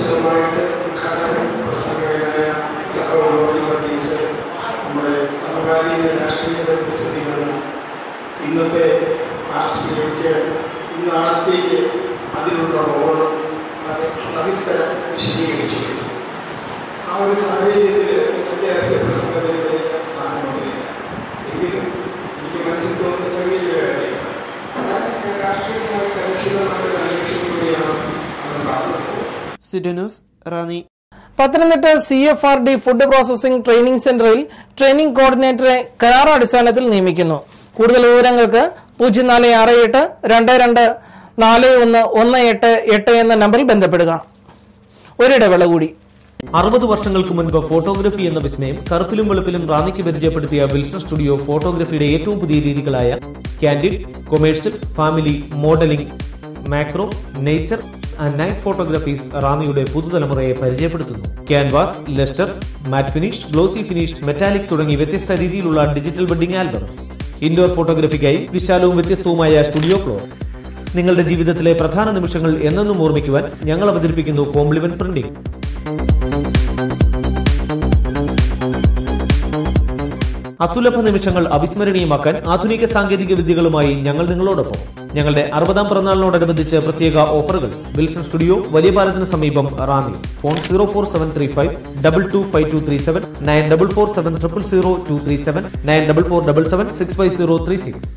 പ്രസംഗകനായ സഹോദരൻ വർഗീസ് നമ്മുടെ സമകാലീന രാഷ്ട്രീയ പ്രതിസന്ധികളും ഇന്നത്തെ ആസ്തിക്ക് ഇന്ന് ആസ്തിക്ക് അതിലുള്ള റോളും വളരെ സവിസ്തരം വിശദീകരിച്ചു ആ ഒരു സാഹചര്യത്തിൽ ഇന്നത്തെ അധിക പ്രസംഗത്തിൽ വലിയ സ്ഥാനമൊന്നുമില്ല എങ്കിലും എനിക്ക് മനസ്സിൽ തോന്നുന്ന ചെറിയ ചില കാര്യങ്ങൾ രാഷ്ട്രീയമായി കലുഷിതമായ ഒരു അന്വേഷണം കൂടിയാണ് അന്ന് കടന്നു പോകുന്നത് city news Ranni Pathanamthitta C F R D food processing training സെന്ററിൽ ട്രെയിനിംഗ് കോർഡിനേറ്ററെ കരാറടിസ്ഥാനത്തിൽ നിയമിക്കുന്നു കൂടുതൽ വിവരങ്ങൾക്ക് പൂജ്യം നാല് ആറ് എട്ട് രണ്ട് രണ്ട് നാല് ഒന്ന് ഒന്ന് എട്ട് എട്ട് എന്ന നമ്പറിൽ ബന്ധപ്പെടുക ഒരിടവേള കൂടി അറുപത് വർഷങ്ങൾക്ക് മുൻപ് ഫോട്ടോഗ്രഫി എന്ന വിസ്മയം കറുപ്പിലും വെളുപ്പിലും റാന്നിക്ക് പരിചയപ്പെടുത്തിയ വിൽസൺ സ്റ്റുഡിയോ ഫോട്ടോഗ്രഫിയുടെ ഏറ്റവും പുതിയ രീതികളായ candid commercial family modelling macro nature and night photographies റാന്നിയുടെ പുതുതലമുറയെ പരിചയപ്പെടുത്തുന്നു canvas lustre matte finish glossy finish metallic തുടങ്ങി വ്യത്യസ്ത രീതിയിലുള്ള ഡിജിറ്റൽ വെഡിംഗ് ആൽബംസ് ഇൻഡോർ ഫോട്ടോഗ്രഫിക്കായി വിശാലവും വ്യത്യസ്തവുമായ സ്റ്റുഡിയോ ഫ്ലോർ നിങ്ങളുടെ ജീവിതത്തിലെ പ്രധാന നിമിഷങ്ങൾ എന്നെന്നും ഓർമ്മിക്കുവാൻ ഞങ്ങൾ അവതരിപ്പിക്കുന്നു കോംപ്ലിമെന്റ് പ്രിന്റിംഗ് അസുലഭ നിമിഷങ്ങൾ അവിസ്മരണീയമാക്കാൻ ആധുനിക സാങ്കേതിക വിദ്യകളുമായി ഞങ്ങൾ നിങ്ങളോടൊപ്പം ഞങ്ങളുടെ അറുപതാം പിറന്നാളിനോടനുബന്ധിച്ച് പ്രത്യേക ഓഫറുകൾ വിൽസൺ സ്റ്റുഡിയോ വലിയ പാലത്തിന് സമീപം Ranni phone zero four seven three five double two five two three seven nine double four seven triple zero two three seven nine double four double seven six five zero three six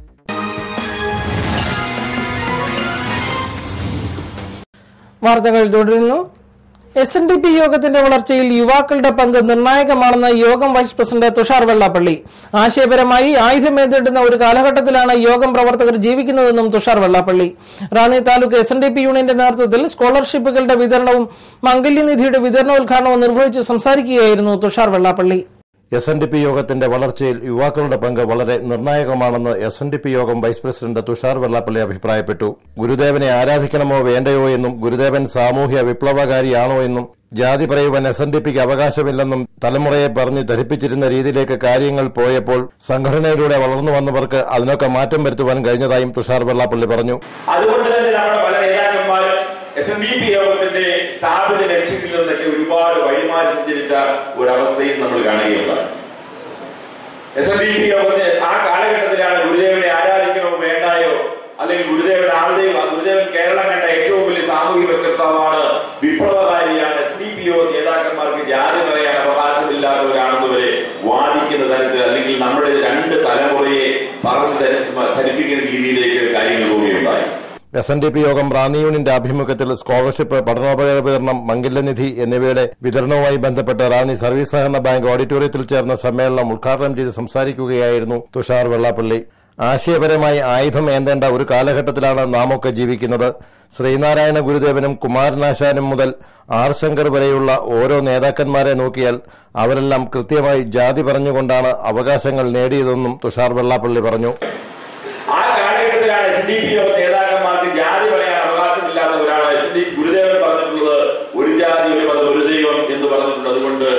വാർത്തകൾ തുടരുന്നു എസ് എൻ ഡി പി യോഗത്തിന്റെ വളർച്ചയിൽ യുവാക്കളുടെ പങ്ക് നിർണായകമാണെന്ന് യോഗം വൈസ് പ്രസിഡന്റ് തുഷാർ വെള്ളാപ്പള്ളി ആശയപരമായി ആയുധമേന്തിടുന്ന ഒരു കാലഘട്ടത്തിലാണ് യോഗം പ്രവർത്തകർ ജീവിക്കുന്നതെന്നും Tushar Vellappally Ranni taluk S N D P യൂണിയന്റെ നേതൃത്വത്തിൽ സ്കോളർഷിപ്പുകളുടെ വിതരണവും മംഗല്യനിധിയുടെ വിതരണോദ്ഘാടനവും നിർവഹിച്ച് സംസാരിക്കുകയായിരുന്നു Tushar Vellappally S N D P യോഗത്തിന്റെ വളർച്ചയിൽ യുവാക്കളുടെ പങ്ക് വളരെ നിർണായകമാണെന്ന് എസ് എൻ ഡി പി യോഗം വൈസ് പ്രസിഡന്റ് തുഷാർ വെള്ളാപ്പള്ളി അഭിപ്രായപ്പെട്ടു ഗുരുദേവനെ ആരാധിക്കണമോ വേണ്ടയോ എന്നും ഗുരുദേവൻ സാമൂഹ്യ വിപ്ലവകാരിയാണോ എന്നും ജാതി പറയുവാൻ എസ് എൻ ഡി പിക്ക് അവകാശമില്ലെന്നും തലമുറയെ പറഞ്ഞ് ധരിപ്പിച്ചിരുന്ന രീതിയിലേക്ക് കാര്യങ്ങൾ പോയപ്പോൾ സംഘടനയിലൂടെ വളർന്നു വന്നവർക്ക് അതിനൊക്കെ മാറ്റം വരുത്തുവാൻ കഴിഞ്ഞതായും തുഷാർ വെള്ളാപ്പള്ളി പറഞ്ഞു അതുകൊണ്ട് തന്നെ നമ്മുടെ പല നേതാക്കന്മാരും എസ് എൻ ഡി പി യോഗത്തിന്റെ സ്ഥാപിത ലക്ഷ്യത്തിൽ നിന്നൊക്കെ ഒരുപാട് വഴിമാറി സഞ്ചരിച്ച ഒരവസ്ഥയും നമ്മൾ കാണുകയുണ്ടായി എസ് എൻ ഡി പി യോഗത്തിന് ആ കാലഘട്ടത്തിലാണ് ഗുരുദേവനെ ആരാധിക്കണോ വേണ്ടായോ അല്ലെങ്കിൽ ഗുരുദേവൻ ആളുടെ ഗുരുദേവൻ കേരളം കണ്ട ഏറ്റവും വലിയ സാമൂഹിക വ്യക്തിത്വമാണ് വിപ്ലവകാരിയാണ് എസ് ഡി പി യോഗ നേതാക്കന്മാർക്ക് ജാതി പറയാൻ അവകാശമില്ലാത്തവരാണെന്ന് വരെ വാദിക്കുന്ന തരത്തിൽ അല്ലെങ്കിൽ നമ്മുടെ രണ്ട് തലമുറയെ പറഞ്ഞു ധരിപ്പിക്കുന്ന രീതിയിലേക്ക് കാര്യങ്ങൾ പോവുകയുണ്ടായി എസ് എൻ ഡി പി യോഗം റാന്നി യൂണിയന്റെ ആഭിമുഖ്യത്തിൽ സ്കോളർഷിപ്പ് പഠനോപകരണ വിതരണം മംഗല്യനിധി എന്നിവയുടെ വിതരണവുമായി ബന്ധപ്പെട്ട് റാന്നി സർവീസ് സഹകരണ ബാങ്ക് ഓഡിറ്റോറിയത്തിൽ ചേർന്ന സമ്മേളനം ഉദ്ഘാടനം ചെയ്ത് സംസാരിക്കുകയായിരുന്നു തുഷാർ വെള്ളാപ്പള്ളി ആശയപരമായി ആയുധം ഏന്തേണ്ട ഒരു കാലഘട്ടത്തിലാണ് നാമൊക്കെ ജീവിക്കുന്നത് ശ്രീനാരായണ ഗുരുദേവനും കുമാരനാശാനും മുതൽ ആർ ശങ്കർ വരെയുള്ള ഓരോ നേതാക്കന്മാരെ നോക്കിയാൽ അവരെല്ലാം കൃത്യമായി ജാതി പറഞ്ഞുകൊണ്ടാണ് അവകാശങ്ങൾ നേടിയതെന്നും തുഷാർ വെള്ളാപ്പള്ളി പറഞ്ഞു ആ കാലഘട്ടത്തിലാണ് എസ് ഡി പി യോഗ നേതാക്കന്മാർക്ക് ജാതി പറയാൻ അവകാശമില്ലാത്തവരാണ് എസ് ഡി ഗുരുദേവൻ പറഞ്ഞിട്ടുള്ളത് ഒരു ജാതി ഒരു മതം ഒരു ദൈവം എന്ന് പറഞ്ഞിട്ടുണ്ട് അതുകൊണ്ട്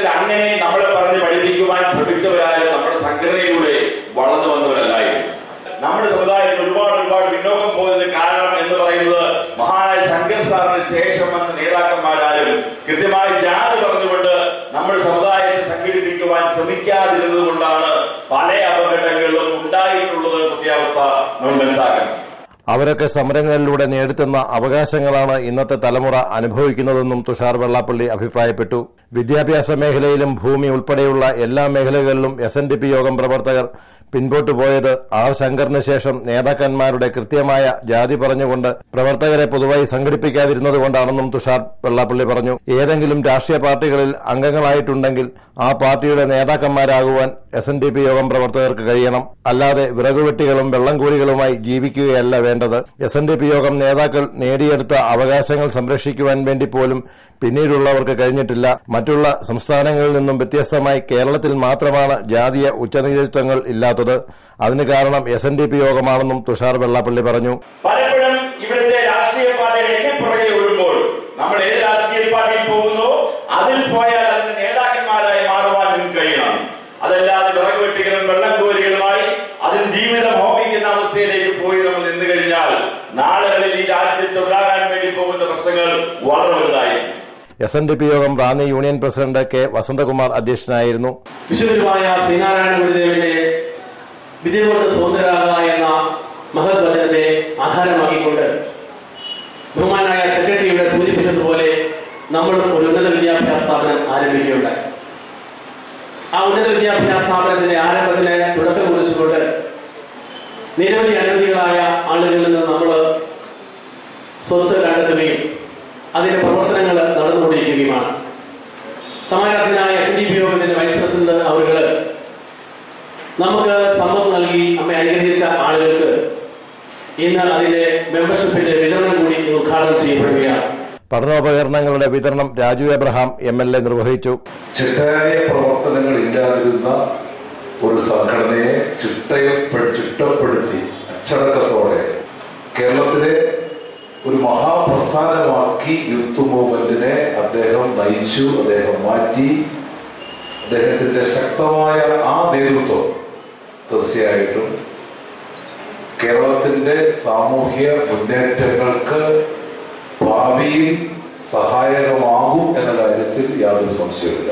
സമുദായത്തിൽ അങ്ങനെ നമ്മളെ പറഞ്ഞ് പഠിപ്പിക്കുവാൻ ശ്രമിച്ചവരാരും നമ്മുടെ സംഘടനയിലൂടെ വളർന്നു വന്നവരല്ലായിരുന്നു നമ്മുടെ സമുദായത്തിൽ ഒരുപാട് ഒരുപാട് പിന്നോക്കം പോയതിന് കാരണം എന്ന് പറയുന്നത് മഹാനായ ശങ്കർ സാറിന് ശേഷം വന്ന നേതാക്കന്മാരാരും കൃത്യമായി ജാതി പറഞ്ഞുകൊണ്ട് നമ്മുടെ സമുദായത്തെ സംഘടിപ്പിക്കുവാൻ ശ്രമിക്കാതിരുന്നത് കൊണ്ടാണ് പല അപകടങ്ങളും ഉണ്ടായിട്ടുള്ളത് സത്യാവസ്ഥ നമ്മൾ മനസ്സിലാക്കണം അവരൊക്കെ സമരങ്ങളിലൂടെ നേടിത്തുന്ന അവകാശങ്ങളാണ് ഇന്നത്തെ തലമുറ അനുഭവിക്കുന്നതെന്നും തുഷാർ വെള്ളാപ്പള്ളി അഭിപ്രായപ്പെട്ടു വിദ്യാഭ്യാസ മേഖലയിലും ഭൂമി ഉൾപ്പെടെയുള്ള എല്ലാ മേഖലകളിലും എസ് എൻ ഡി പി യോഗം പ്രവർത്തകർ പിൻപോട്ടു പോയത് ആർ ശങ്കറിന് ശേഷം നേതാക്കന്മാരുടെ കൃത്യമായ ജാതി പറഞ്ഞുകൊണ്ട് പ്രവർത്തകരെ പൊതുവായി സംഘടിപ്പിക്കാതിരുന്നത് കൊണ്ടാണെന്നും തുഷാർ വെള്ളാപ്പള്ളി പറഞ്ഞു ഏതെങ്കിലും രാഷ്ട്രീയ പാർട്ടികളിൽ അംഗങ്ങളായിട്ടുണ്ടെങ്കിൽ ആ പാർട്ടിയുടെ നേതാക്കന്മാരാകുവാൻ എസ് എൻ ഡി പി യോഗം പ്രവർത്തകർക്ക് കഴിയണം അല്ലാതെ വിറകുവെട്ടികളും വെള്ളംകൂലികളുമായി ജീവിക്കുകയല്ല വേണ്ടത് എസ് എൻ ഡി പി യോഗം നേതാക്കൾ നേടിയെടുത്ത അവകാശങ്ങൾ സംരക്ഷിക്കുവാൻ വേണ്ടി പോലും പിന്നീടുള്ളവർക്ക് കഴിഞ്ഞിട്ടില്ല മറ്റുള്ള സംസ്ഥാനങ്ങളിൽ നിന്നും വ്യത്യസ്തമായി കേരളത്തിൽ മാത്രമാണ് ജാതീയ ഉച്ചനീചത്വങ്ങൾ ഇല്ലാത്തത് അതിന് കാരണം എസ് എൻ ഡി പി യോഗമാണെന്നും തുഷാർ വെള്ളാപ്പള്ളി പറഞ്ഞു പലപ്പോഴും ഇവിടുത്തെ രാഷ്ട്രീയ പാർട്ടികളൊക്കെ പുറകെ ഓടുമ്പോൾ നമ്മൾ ഏത് രാഷ്ട്രീയ പാർട്ടിയിൽ പോകുന്നു അതിൽ പോയാൽ അതിന്റെ നേതാക്കന്മാരായി മാറുവാൻ നിങ്ങൾക്ക് കഴിയണം അതല്ലാതെ വിറകുവെട്ടികളും വെള്ളം കോരികളുമായി അതിൽ ജീവിതം ഹോമിക്കുന്ന അവസ്ഥയിലേക്ക് പോയി നമ്മൾ നിന്ന് കഴിഞ്ഞാൽ നാളുകളിൽ ഈ രാജ്യത്ത് ഉണ്ടാകാൻ വേണ്ടി പോകുന്ന പ്രശ്നങ്ങൾ വളരെ വലുതായിരിക്കും എസ് എൻ ഡി പി യോഗം Ranni union president K Vasanthakumar അധ്യക്ഷനായിരുന്നു വിശുദ്ധരുമായ ശ്രീനാരായണ ഗുരുദേവന്റെ വിജയകൊണ്ട് സ്വതന്ത്രരാക എന്ന മഹത് വചനത്തെ ആധാരമാക്കിക്കൊണ്ട് ബഹുമാനായ സെക്രട്ടറി ഇവിടെ സൂചിപ്പിച്ചതുപോലെ നമ്മൾ ഒരു ഉന്നത വിദ്യാഭ്യാസ സ്ഥാപനം ആരംഭിക്കുകയുണ്ടായി ആ ഉന്നത വിദ്യാഭ്യാസ സ്ഥാപനത്തിന്റെ ആരംഭത്തിന് തുടക്കം കുറിച്ചുകൊണ്ട് നിരവധി അനുമതികളായ ആളുകളിൽ നിന്ന് നമ്മൾ സ്വത്ത് കണ്ടെത്തുകയും അതിന്റെ പ്രവർത്തനങ്ങൾ നടന്നുകൊണ്ടിരിക്കുകയുമാണ് സമാരാധനായ എസ് ഡി പി യോഗത്തിന്റെ വൈസ് പ്രസിഡന്റ് അവരുകൾ നമുക്ക് സമ്മതം നൽകി അമ്മ അനുഗ്രഹിച്ച ആളുകൾക്ക് ഇന്ന് അതിന്റെ മെമ്പർഷിപ്പിന്റെ വിതരണം കൂടി ഉദ്ഘാടനം ചെയ്യപ്പെടുകയാണ് പഠനോപകരണങ്ങളുടെ വിതരണം Raju Abraham M L A നിർവഹിച്ചു ചിട്ടയായ പ്രവർത്തനങ്ങൾ ഇല്ലാതിരുന്ന ഒരു സംഘടനയെ ചിട്ടയപ്പെ ചിട്ടപ്പെടുത്തി അച്ചടക്കത്തോടെ കേരളത്തിലെ ഒരു മഹാപ്രസ്ഥാനമാക്കി യൂത്ത് മൂവ്മെന്റിനെ അദ്ദേഹം നയിച്ചു അദ്ദേഹം മാറ്റി അദ്ദേഹത്തിന്റെ ശക്തമായ ആ നേതൃത്വം തീർച്ചയായിട്ടും കേരളത്തിന്റെ സാമൂഹ്യ മുന്നേറ്റങ്ങൾക്ക് ഭാവിയിൽ സഹായകമാകും എന്ന കാര്യത്തിൽ യാതൊരു സംശയവുമില്ല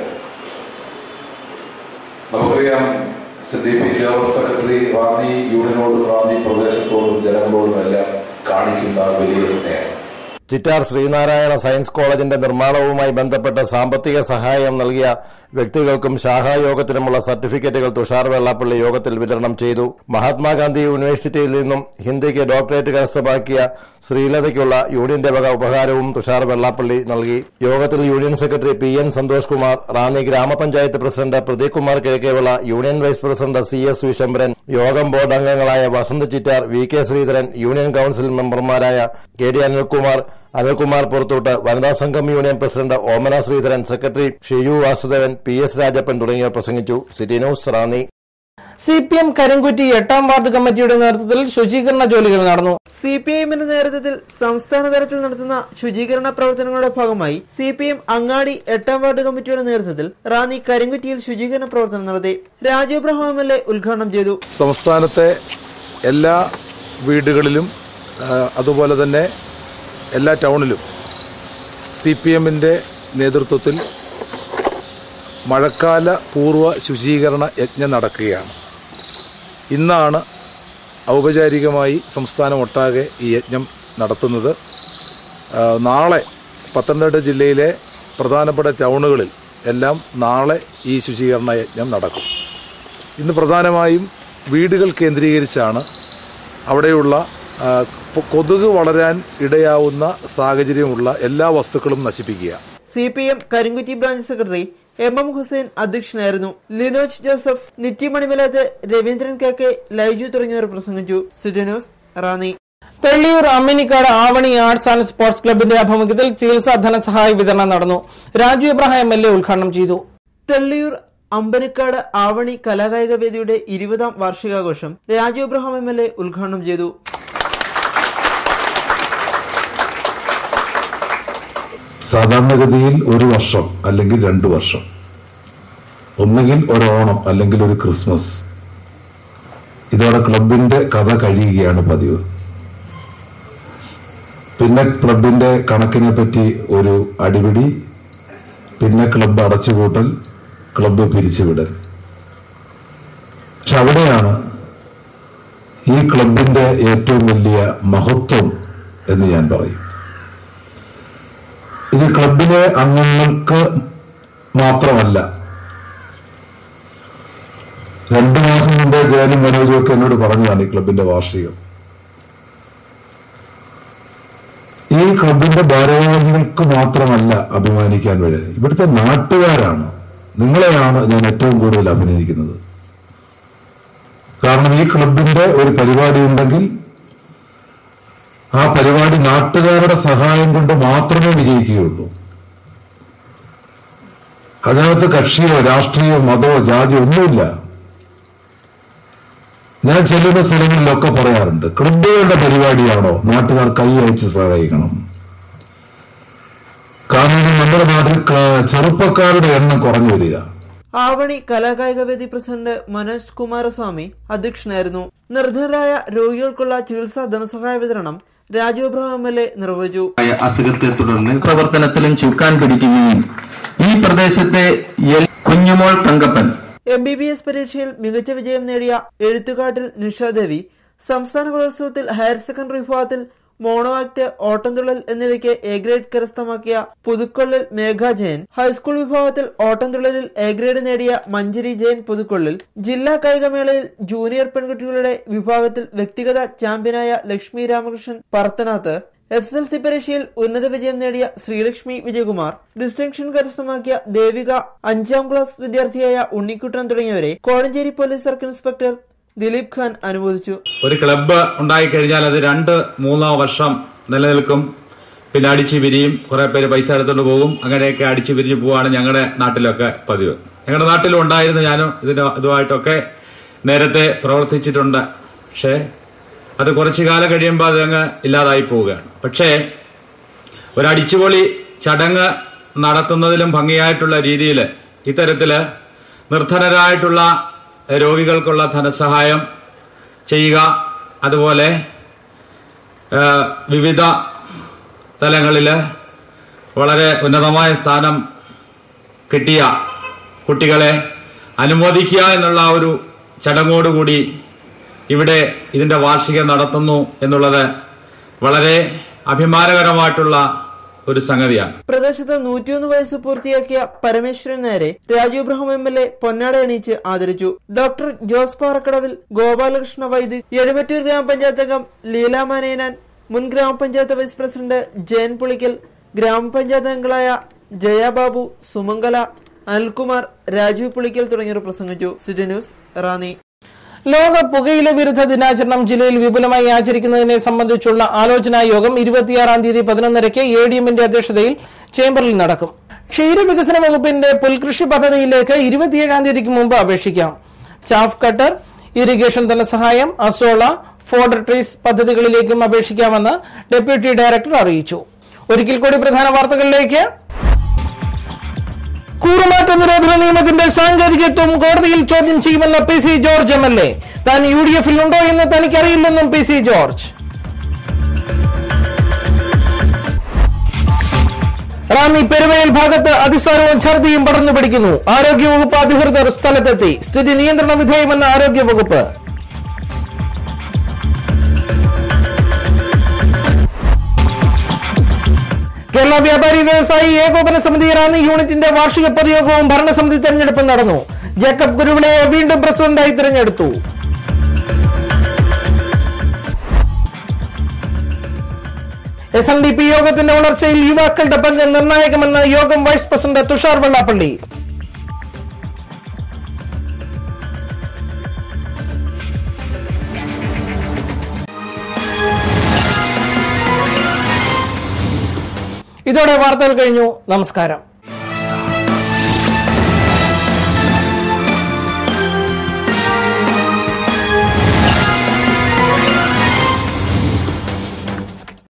നമുക്കറിയാം S D P general secretary Ranni യൂണിയനോടും റാന്നി പ്രദേശത്തോടും ജനങ്ങളോടും എല്ലാം കാണിക്കുന്ന വലിയ സ്നേഹം ചിറ്റാർ ശ്രീനാരായണ സയൻസ് കോളേജിന്റെ നിർമ്മാണവുമായി ബന്ധപ്പെട്ട് സാമ്പത്തിക സഹായം നൽകിയ വ്യക്തികൾക്കും ശാഖായോഗത്തിനുമുള്ള സർട്ടിഫിക്കറ്റുകൾ തുഷാർ വെള്ളാപ്പള്ളി യോഗത്തിൽ വിതരണം ചെയ്തു മഹാത്മാഗാന്ധി യൂണിവേഴ്സിറ്റിയിൽ നിന്നും ഹിന്ദിക്ക് ഡോക്ടറേറ്റ് കരസ്ഥമാക്കിയ ശ്രീലതയ്ക്കുള്ള യൂണിയന്റെ വക ഉപഹാരവും തുഷാർ വെള്ളാപ്പള്ളി നൽകി യോഗത്തിൽ union secretary P N Santhosh Kumar Ranni ഗ്രാമപഞ്ചായത്ത് president Pradeep Kumar Kizhakkevila union vice president C S Vishambharan യോഗം ബോർഡ് അംഗങ്ങളായ Vasanth Chittar V K Sreedharan union council മെമ്പർമാരായ കെ ഡി അനിൽകുമാർ അനിൽകുമാർ പുറത്തോട്ട് വനിതാ സംഘം union president Omana Sreedharan secretary Shiyu Vasudevan P S Rajappan തുടങ്ങിയവർ പ്രസംഗിച്ചു city news Ranni C P M Karinkutty എട്ടാം വാർഡ് കമ്മിറ്റിയുടെ നേതൃത്വത്തിൽ ശുചീകരണ ജോലികൾ നടന്നു സി പി എമ്മിന്റെ നേതൃത്വത്തിൽ സംസ്ഥാന തലത്തിൽ നടത്തുന്ന ശുചീകരണ പ്രവർത്തനങ്ങളുടെ ഭാഗമായി സി പി എം അങ്ങാടി എട്ടാം വാർഡ് കമ്മിറ്റിയുടെ നേതൃത്വത്തിൽ റാന്നി കരിങ്കുറ്റിയിൽ ശുചീകരണ പ്രവർത്തനം നടത്തി Raju Abraham M L A ഉദ്ഘാടനം ചെയ്തു സംസ്ഥാനത്തെ എല്ലാ വീടുകളിലും ആ, അതുപോലെ തന്നെ എല്ലാ ടൗണിലും സി പി എമ്മിൻ്റെ നേതൃത്വത്തിൽ മഴക്കാല പൂർവ്വ ശുചീകരണ യജ്ഞം നടക്കുകയാണ് ഇന്നാണ് ഔപചാരികമായി സംസ്ഥാനമൊട്ടാകെ ഈ യജ്ഞം നടത്തുന്നത് ആ, നാളെ പത്തനംതിട്ട ജില്ലയിലെ പ്രധാനപ്പെട്ട ടൗണുകളിൽ എല്ലാം നാളെ ഈ ശുചീകരണ യജ്ഞം നടക്കും ഇന്ന് പ്രധാനമായും വീടുകൾ കേന്ദ്രീകരിച്ചാണ് അവിടെയുള്ള ആ, കൊ- കൊതുക് വളരാൻ ഇടയാവുന്ന സാഹചര്യമുള്ള എല്ലാ വസ്തുക്കളും നശിപ്പിക്കുക C P M Karinkutty branch secretary M M Hussain അധ്യക്ഷനായിരുന്നു ലിനോജ് ജോസഫ് നിറ്റി മണിമലാത്ത് രവീന്ദ്രൻ കെ കെ ലൈജു തുടങ്ങിയവർ പ്രസംഗിച്ചു city news Ranni Thelliyoor Amminikkad Avani arts and sports ക്ലബിന്റെ ആഭിമുഖ്യത്തിൽ ചികിത്സാ ധനസഹായ വിതരണം നടന്നു Raju Abraham M L A ഉദ്ഘാടനം ചെയ്തു തെള്ളിയൂർ അമ്പനിക്കാട് ആവണി കലാകായിക വേദിയുടെ ഇരുപതാം വാർഷികാഘോഷം Raju Abraham M L A ഉദ്ഘാടനം ചെയ്തു സാധാരണഗതിയിൽ ഒരു വർഷം അല്ലെങ്കിൽ രണ്ട് വർഷം ഒന്നുകിൽ ഒരു ഓണം അല്ലെങ്കിൽ ഒരു ക്രിസ്മസ് ഇതോടെ ക്ലബിന്റെ കഥ കഴിയുകയാണ് പതിവ് പിന്നെ ക്ലബിന്റെ കണക്കിനെ പറ്റി ഒരു അടിപിടി പിന്നെ ക്ലബ് അടച്ചുപൂട്ടൽ ക്ലബ് പിരിച്ചുവിടൽ പക്ഷെ അവിടെയാണ് ഈ ക്ലബിന്റെ ഏറ്റവും വലിയ മഹത്വം എന്ന് ഞാൻ പറയും ഇത് ക്ലബിലെ അംഗങ്ങൾക്ക് മാത്രമല്ല രണ്ടു മാസം മുമ്പ് ജയനും മനോജും ഒക്കെ എന്നോട് പറഞ്ഞതാണ് ഈ ക്ലബിന്റെ വാർഷികം ഈ ക്ലബിന്റെ ഭാരവാഹികൾക്ക് മാത്രമല്ല അഭിമാനിക്കാൻ വഴി ഇവിടുത്തെ നാട്ടുകാരാണ് നിങ്ങളെയാണ് ഞാൻ ഏറ്റവും കൂടുതൽ അഭിനയിക്കുന്നത് കാരണം ഈ ക്ലബിന്റെ ഒരു പരിപാടി ഉണ്ടെങ്കിൽ ആ പരിപാടി നാട്ടുകാരുടെ സഹായം കൊണ്ട് മാത്രമേ വിജയിക്കുകയുള്ളൂ അതിനകത്ത് കക്ഷിയോ രാഷ്ട്രീയോ മതമോ ജാതിയോ ഒന്നുമില്ല ഞാൻ ചെല്ലുന്ന സ്ഥലങ്ങളിലൊക്കെ പറയാറുണ്ട് ക്ലബുകളുടെ പരിപാടിയാണോ നാട്ടുകാർ കൈ അയച്ച് സഹായിക്കണം കാരണം നമ്മുടെ നാട്ടിൽ ക- ചെറുപ്പക്കാരുടെ എണ്ണം കുറഞ്ഞു വരിക ആവണി കലാകായികവേദി പ്രസിഡന്റ് മനോജ് കുമാരസ്വാമി അധ്യക്ഷനായിരുന്നു നിർധനരായ രോഗികൾക്കുള്ള ചികിത്സാ ധനസഹായ വിതരണം Raju Abraham M L A നിർവഹിച്ചു ആയ അസുഖത്തെ തുടർന്ന് പ്രവർത്തനത്തിലും ചുക്കാൻ പിടിക്കുകയും ഈ പ്രദേശത്തെ L Kunjumol Thankappan M B B S പരീക്ഷയിൽ മികച്ച വിജയം നേടിയ എഴുത്തുകാട്ടിൽ നിഷാദേവി സംസ്ഥാന കലോത്സവത്തിൽ ഹയർ സെക്കൻഡറി വിഭാഗത്തിൽ മോണോ ആക്ട് ഓട്ടംതുള്ളൽ എന്നിവയ്ക്ക് എ ഗ്രേഡ് കരസ്ഥമാക്കിയ പുതുക്കൊള്ളിൽ മേഘ ജയൻ ഹൈസ്കൂൾ വിഭാഗത്തിൽ ഓട്ടംതുള്ളലിൽ എ ഗ്രേഡ് നേടിയ മഞ്ജരി ജയൻ പുതുക്കൊള്ളിൽ ജില്ലാ കായികമേളയിൽ ജൂനിയർ പെൺകുട്ടികളുടെ വിഭാഗത്തിൽ വ്യക്തിഗത ചാമ്പ്യനായ Lakshmi Ramakrishnan Parathanath S S L C പരീക്ഷയിൽ ഉന്നത വിജയം നേടിയ ശ്രീലക്ഷ്മി വിജയകുമാർ ഡിസ്റ്റിങ്ഷൻ കരസ്ഥമാക്കിയ ദേവിക അഞ്ചാം ക്ലാസ് വിദ്യാർത്ഥിയായ ഉണ്ണിക്കുട്ടൻ തുടങ്ങിയവരെ Kozhencherry police circle inspector Dileep Khan അനുമോദിച്ചു ഒരു ക്ലബ്ബ് ഉണ്ടായിക്കഴിഞ്ഞാൽ അത് രണ്ട് മൂന്നോ വർഷം നിലനിൽക്കും പിന്നെ അടിച്ചു പിരിയും കുറെ പേര് പൈസ എടുത്തോണ്ട് പോകും അങ്ങനെയൊക്കെ അടിച്ചു പിരിഞ്ഞ് പോവാണ് ഞങ്ങളുടെ നാട്ടിലൊക്കെ പതിവ് ഞങ്ങളുടെ നാട്ടിലും ഉണ്ടായിരുന്നു ഞാനും ഇതിന്റെ ഇതുമായിട്ടൊക്കെ നേരത്തെ പ്രവർത്തിച്ചിട്ടുണ്ട് പക്ഷേ അത് കുറച്ചു കാലം കഴിയുമ്പോൾ അത് അങ്ങ് ഇല്ലാതായി പോവുകയാണ് പക്ഷേ ഒരു അടിച്ചുപൊളി ചടങ്ങ് നടത്തുന്നതിലും ഭംഗിയായിട്ടുള്ള രീതിയിൽ ഇത്തരത്തില് നിർധനരായിട്ടുള്ള രോഗികൾക്കുള്ള ധനസഹായം ചെയ്യുക അതുപോലെ ആ, വിവിധ തലങ്ങളിൽ വളരെ ഉന്നതമായ സ്ഥാനം കിട്ടിയ കുട്ടികളെ അനുമോദിക്കുക എന്നുള്ള ഒരു ചടങ്ങോടുകൂടി ഇവിടെ ഇതിന്റെ വാർഷികം നടത്തുന്നു എന്നുള്ളത് വളരെ അഭിമാനകരമായിട്ടുള്ള ഒരു സംഗതിയാണ് പ്രദേശത്ത് നൂറ്റിയൊന്ന് വയസ്സ് പൂർത്തിയാക്കിയ പരമേശ്വരൻ നേരെ Raju Ibrahim M L A പൊന്നാട അണിയിച്ച് ആദരിച്ചു ഡോക്ടർ ജോസ് പാറക്കടവിൽ ഗോപാലകൃഷ്ണ വൈദ്യ എഴുമറ്റൂർ ഗ്രാമപഞ്ചായത്ത് അംഗം ലീല മനേനാൻ മുൻ ഗ്രാമപഞ്ചായത്ത് വൈസ് പ്രസിഡന്റ് ജയൻ പുളിക്കൽ ഗ്രാമപഞ്ചായത്ത് അംഗങ്ങളായ ജയാബാബു സുമംഗല അനിൽകുമാർ രാജീവ് പുളിക്കൽ തുടങ്ങിയവർ പ്രസംഗിച്ചു സിറ്റി ന്യൂസ് റാന്നി ലോക പുകയില വിരുദ്ധ ദിനാചരണം ജില്ലയിൽ വിപുലമായി ആചരിക്കുന്നതിനെ സംബന്ധിച്ചുള്ള ആലോചനാ യോഗം ഇരുപത്തിയാറാം തീയതി പതിനൊന്നരയ്ക്ക് എ ഡി എമ്മിന്റെ അധ്യക്ഷതയിൽ ചേംബറിൽ നടക്കും ക്ഷീരവികസന വകുപ്പിന്റെ പുൽകൃഷി പദ്ധതിയിലേക്ക് ഇരുപത്തിയേഴാം തീയതിക്ക് മുമ്പ് അപേക്ഷിക്കാം ചാഫ് കട്ടർ ഇറിഗേഷൻ ധനസഹായം അസോള ഫോഡർ ട്രീസ് പദ്ധതികളിലേക്കും അപേക്ഷിക്കാമെന്ന് ഡെപ്യൂട്ടി ഡയറക്ടർ അറിയിച്ചു ഒരിക്കൽ കൂടി പ്രധാന വാർത്തകളിലേക്ക് കൂറുമാറ്റ നിരോധന നിയമത്തിന്റെ സാങ്കേതികത്വം കോടതിയിൽ ചോദ്യം ചെയ്യുമെന്ന് P C George M L A താൻ യു ഡി എഫിൽ ഉണ്ടോ എന്ന് തനിക്കറിയില്ലെന്നും P C George Ranni Peruvayal ഭാഗത്ത് അതിസാരവും ഛർദിയും പടർന്നു പിടിക്കുന്നു ആരോഗ്യവകുപ്പ് അധികൃതർ സ്ഥലത്തെത്തി സ്ഥിതി നിയന്ത്രണ വിധേയമെന്ന് ആരോഗ്യവകുപ്പ് കേരള വ്യാപാരി വ്യവസായി ഏകോപന സമിതി റാന്നി യൂണിറ്റിന്റെ വാർഷിക പൊതുയോഗവും ഭരണസമിതി തെരഞ്ഞെടുപ്പും നടന്നു ജേക്കബ് ഗുരുവിളയെ വീണ്ടും പ്രസിഡന്റായി തിരഞ്ഞെടുത്തു എസ് എൻ ഡി പി യോഗത്തിന്റെ വളർച്ചയിൽ യുവാക്കളുടെ പങ്ക് നിർണായകമെന്ന് യോഗം വൈസ് പ്രസിഡന്റ് തുഷാർ വെള്ളാപ്പള്ളി ഇതോടെ വാർത്തകൾ കഴിഞ്ഞു നമസ്കാരം